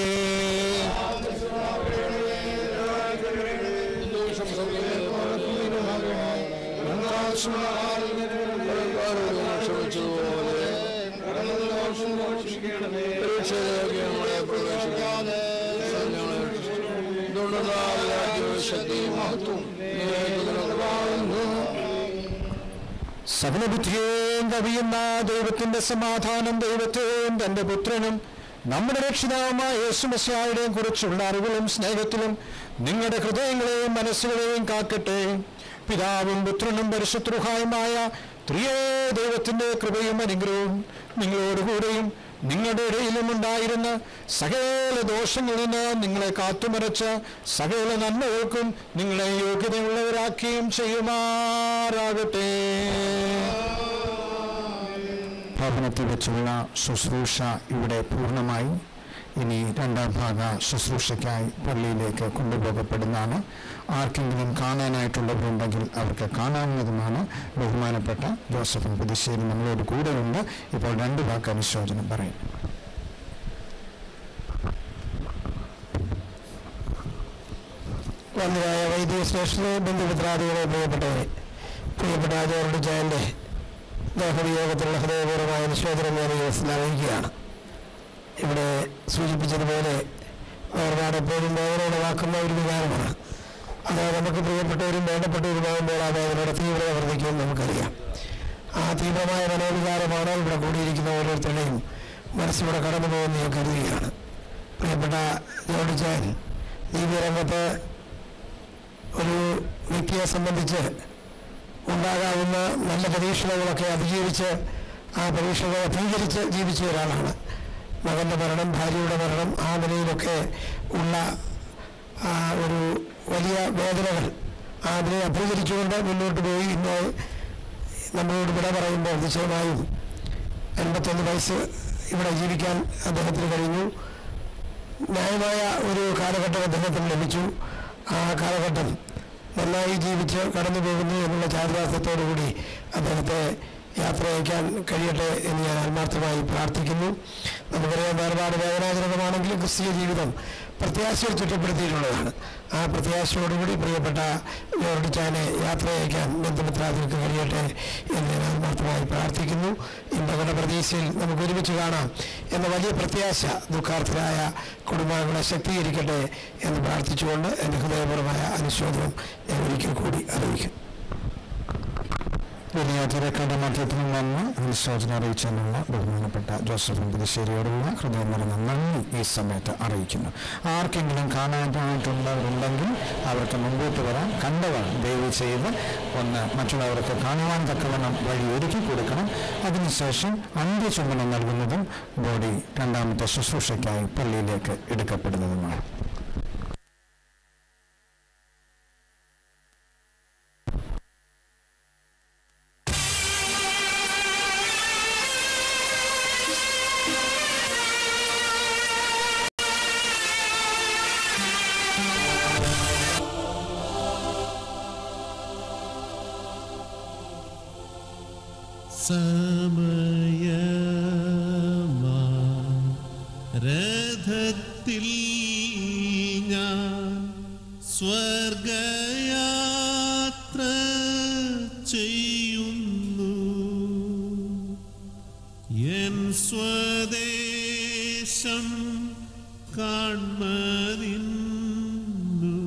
സകലബുദ്ധിയേയും കവിയുന്ന ദൈവത്തിന്റെ സമാധാനം ദൈവത്തെയും തന്റെ പുത്രനും നമ്മുടെ രക്ഷിതാവുമായ യേശുമസ്യായുടെയും കുറിച്ചുള്ള അറിവിലും സ്നേഹത്തിലും നിങ്ങളുടെ ഹൃദയങ്ങളെയും മനസ്സുകളെയും കാക്കട്ടെ പിതാവും പുത്രനും പരിശുദ്രുഹായുമായ ത്രിയേ ദൈവത്തിന്റെ കൃപയും അനുഗ്രഹവും നിങ്ങളോടുകൂടെയും നിങ്ങളുടെ ഇടയിലും ഉണ്ടായിരുന്ന സകല ദോഷങ്ങളിൽ നിന്ന് നിങ്ങളെ കാത്തുമറച്ച് സകല നന്മകൾക്കും നിങ്ങളെ യോഗ്യതയുള്ളവരാക്കുകയും ചെയ്യുമാറാകട്ടെ ഭവനത്തിൽ വെച്ചുള്ള ശുശ്രൂഷ ഇവിടെ പൂർണ്ണമായി ഇനി രണ്ടാം ഭാഗ ശുശ്രൂഷയ്ക്കായി പള്ളിയിലേക്ക് കൊണ്ടുപോകപ്പെടുന്നതാണ് ആർക്കെങ്കിലും കാണാനായിട്ടുള്ളവരുണ്ടെങ്കിൽ അവർക്ക് കാണാവുന്നതുമാണ് ബഹുമാനപ്പെട്ട ജോസഫ് പുതുശ്ശേരി നമ്മളോട് കൂടെയുണ്ട് ഇപ്പോൾ രണ്ട് വാക്ക് അനുശോചനം പറയും വന്നതായ വൈദിക സ്റ്റേഷനെ ബന്ധുമിത്രാദികളെ പ്രിയപ്പെട്ടവരെ പ്രിയപ്പെട്ട ജോർഡ് ജയന്റെ ദേഹവിയോഗത്തിലുള്ള ഹൃദയപൂർവ്വമായ അനുശോചനം ഞാൻ ഈ ദിവസം അറിയിക്കുകയാണ് ഇവിടെ സൂചിപ്പിച്ചതുപോലെ വേർപാട് എപ്പോഴും വേദനയുളവാക്കുന്ന ഒരു വികാരമാണ് അത് നമുക്ക് പ്രിയപ്പെട്ടവരും വേണ്ടപ്പെട്ടവരുമാകുമ്പോൾ ആ വേദനയുടെ തീവ്രത വർദ്ധിക്കുമെന്ന് നമുക്കറിയാം ആ തീവ്രമായ മനോവികാരമാണ് ഇവിടെ കൂടിയിരിക്കുന്ന ഓരോരുത്തരുടെയും മനസ്സിലൂടെ കടന്നു പോകുമെന്ന് ഞാൻ കരുതുകയാണ് പ്രിയപ്പെട്ട ജോർഡ് ജയൻ ദിവ്യരംഗത്ത് ഒരു വ്യക്തിയെ സംബന്ധിച്ച് ഉണ്ടാകാവുന്ന നല്ല പരീക്ഷണങ്ങളൊക്കെ അതിജീവിച്ച് ആ പരീക്ഷണങ്ങൾ അഭികരിച്ച് ജീവിച്ച ഒരാളാണ് മകൻ്റെ മരണം ഭാര്യയുടെ മരണം ആ നിലയിലൊക്കെ ഉള്ള ആ ഒരു വലിയ വേദനകൾ ആ അതിനെ അഭികരിച്ചുകൊണ്ട് മുന്നോട്ട് പോയി ഇന്ന് നമ്മളോട് വിട പറയുമ്പോൾ നിശ്ചയമായും എൺപത്തൊന്ന് വയസ്സ് ഇവിടെ ജീവിക്കാൻ അദ്ദേഹത്തിന് കഴിഞ്ഞു ന്യായമായ ഒരു കാലഘട്ടം അദ്ദേഹത്തിന് ലഭിച്ചു ആ കാലഘട്ടം നന്നായി ജീവിച്ച് കടന്നു പോകുന്നു എന്നുള്ള ചാരിതാർത്ഥത്തോടുകൂടി അദ്ദേഹത്തെ യാത്ര അയക്കാൻ കഴിയട്ടെ എന്ന് ഞാൻ ആത്മാർത്ഥമായി പ്രാർത്ഥിക്കുന്നു നമുക്കറിയാം വേർപാട് വേദനാജനകമാണെങ്കിലും ക്രിസ്തീയ ജീവിതം പ്രത്യാശയിൽ ചുറ്റപ്പെടുത്തിയിട്ടുള്ളതാണ് ആ പ്രത്യാശയോടുകൂടി പ്രിയപ്പെട്ട ജോർഡിച്ചാനെ യാത്ര അയക്കാൻ ബന്ധുമിത്രാദികൾക്ക് കഴിയട്ടെ എന്ന് ഞാൻ ആത്മാർത്ഥമായി പ്രാർത്ഥിക്കുന്നു ഈ മകളുടെ പ്രതീക്ഷയിൽ നമുക്ക് ഒരുമിച്ച് കാണാം എന്ന വലിയ പ്രത്യാശ ദുഃഖാർത്ഥരായ കുടുംബാംഗങ്ങളെ ശക്തീകരിക്കട്ടെ എന്ന് പ്രാർത്ഥിച്ചുകൊണ്ട് എൻ്റെ ഹൃദയപൂർവമായ അനുശോചനം ഞാൻ ഒരിക്കൽ കൂടി അറിയിക്കും വലിയ തിരക്കയുടെ മധ്യത്തിൽ നിന്ന് അനുശോചനം അറിയിച്ചെന്നുള്ള ബഹുമാനപ്പെട്ട ജോസഫ് പുതുശ്ശേരിയോടുള്ള ഹൃദയം നിറഞ്ഞ നന്ദി ഈ സമയത്ത് അറിയിക്കുന്നു ആർക്കെങ്കിലും കാണാനായിട്ടുള്ളവരുണ്ടെങ്കിൽ അവർക്ക് മുമ്പോട്ട് വരാൻ കണ്ടവർ ദയവ് ചെയ്ത് ഒന്ന് മറ്റുള്ളവർക്ക് കാണുവാൻ തക്കവണ്ണം വഴി ഒരുക്കി കൊടുക്കണം അതിനുശേഷം അന്ത്യചുമനം നൽകുന്നതും ബോഡി രണ്ടാമത്തെ ശുശ്രൂഷയ്ക്കായി പള്ളിയിലേക്ക് എടുക്കപ്പെടുന്നതുമാണ് സമയമാ രഥത്തിൽ ഞാൻ സ്വർഗയാത്ര ചെയ്യുന്നു എൻ സ്വദേശം കാൺമതിന്നു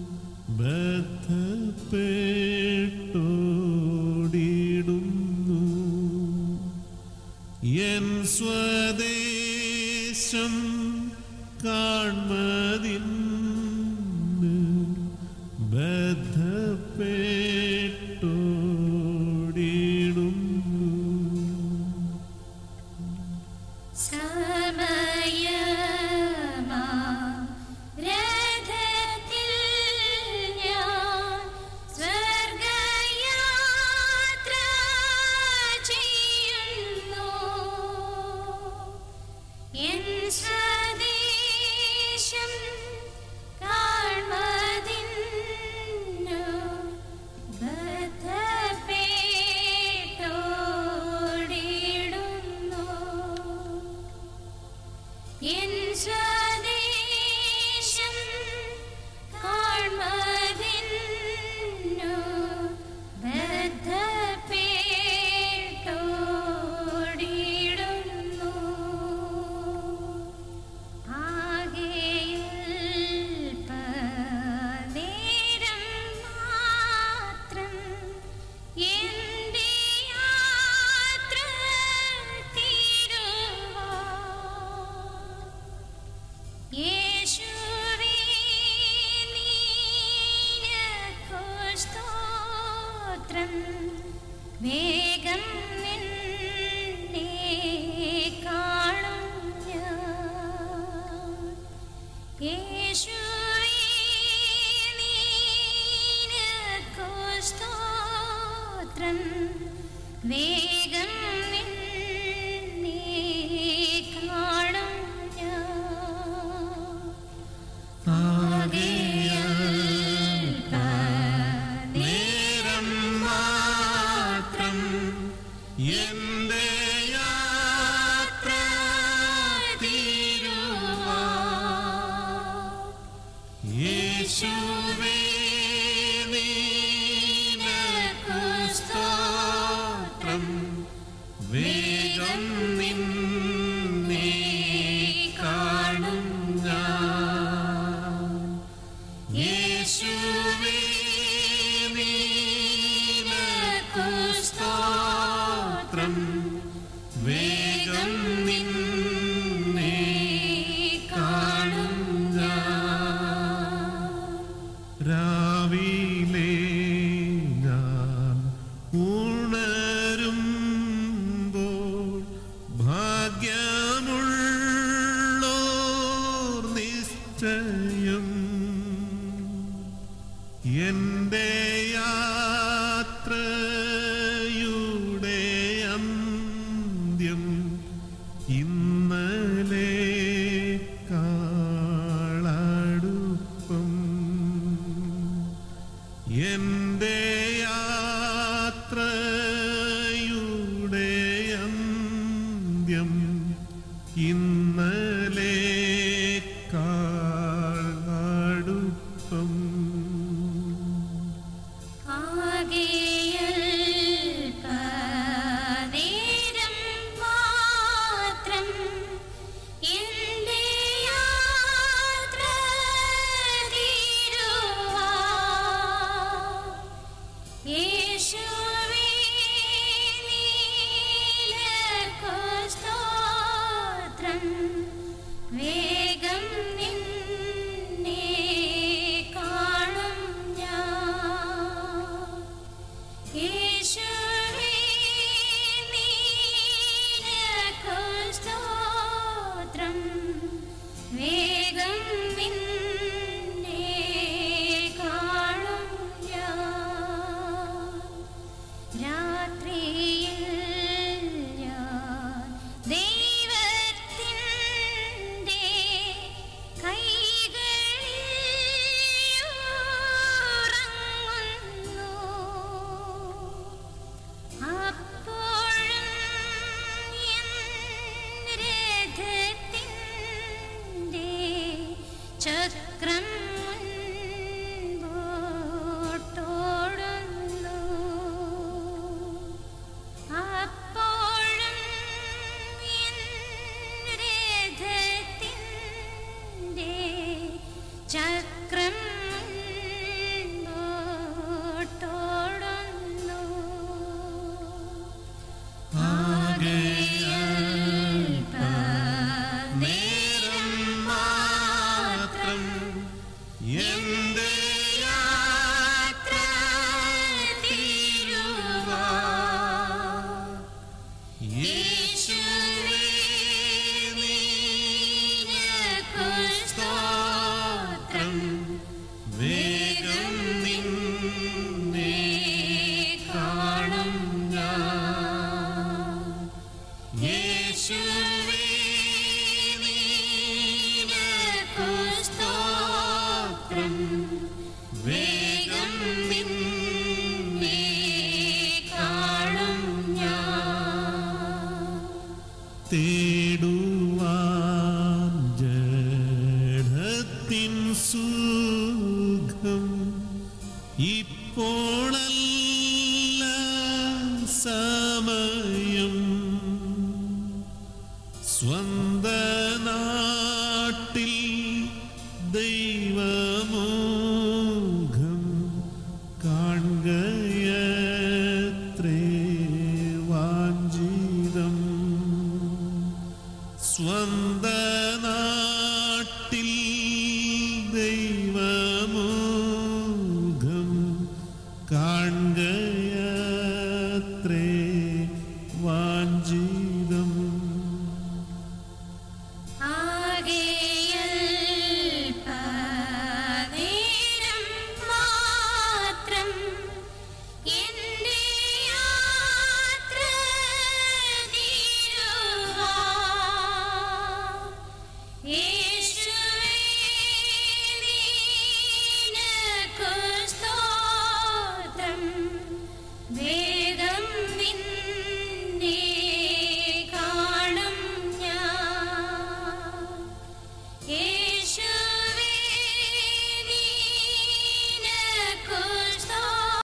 ബദ്ധപ്പെട്ടോടിടുന്നു എൻ സ്വദേശം കാൺമതിന് ബദ്ധപ്പെട്ടോടിടുന്നു സമയമാ രഥത്തിൽ ഞാൻ സ്വർഗയാത്ര ചെയ്യുന്നു സ്തോത്രം വേഗം നിന്നെ കാണും ഞാൻ യേശുവേ നിനക്കു സ്തോത്രം വേഗം നിന്നെ കാണും ഞാൻ നേരം മാത്രം എന്റെ യാത്ര യേശുവേ നിനക്കു സ്തോത്രം വേഗം നിന്നെ കാണും ഞാൻ യേശുവേ നിനക്കു സ്തോത്രം വേഗം നിന്നെ കാണും ഞാൻ രാവിലെ ഞാൻ ഉണരുമ്പോൾ ഭാഗ്യമുള്ളോർ നിശ്ചയം എന്റെ യാത്രയുടെ അന്ത്യം ഇന്നലെ കാളടുപ്പം എന്റെ യാത്രയുടെ അന്ത്യം ഇന്നലെ കാളടുപ്പം ആകെയൽപനേരം മാത്രം എന്റെ യാത്ര തീരുവാൻ യേശുവേ നിനക്കു സ്തോത്രം വേഗം നിന്നെ കാണും ഞാൻ യേശുവേ നിനക്കു സ്തോത്രം വേഗം നിന്നെ കാണും ഞാൻ രാത്രിയിൽ ഞാൻ ദൈവത്തിൻ്റെ കൈകളിൽ ഉറങ്ങുന്നു അപ്പോഴും എൻ രഥത്തിൻ്റെ ചക്രം മുൻപോട്ടോടുന്നു അപ്പോഴും എൻ രഥത്തിൻ്റെ ചക്രം മുൻപോട്ടോടുന്നു നേരം മാത്രം എന്റെ യാത്ര തീരുവാൻ യേശുവേ നിനക്കു സ്തോത്രം വേഗം നിന്നെ കാണും ഞാൻ യേശുവേ നിനക്കു സ്തോത്രം വേഗം നിന്നെ കാണും ഞാൻ തേടുവാൻ ജഡത്തിൻ സുഖം ഇപ്പോഴല്ല സമയം സ്വന്ത നാട്ടിൽ ദൈവമോഘം കാണുകയത്രേ വാഞ്ചിതം സ്വന്ത നാട്ടിൽ ദൈവമോഘം കാണുകയത്രേ കാൺകയത്രേ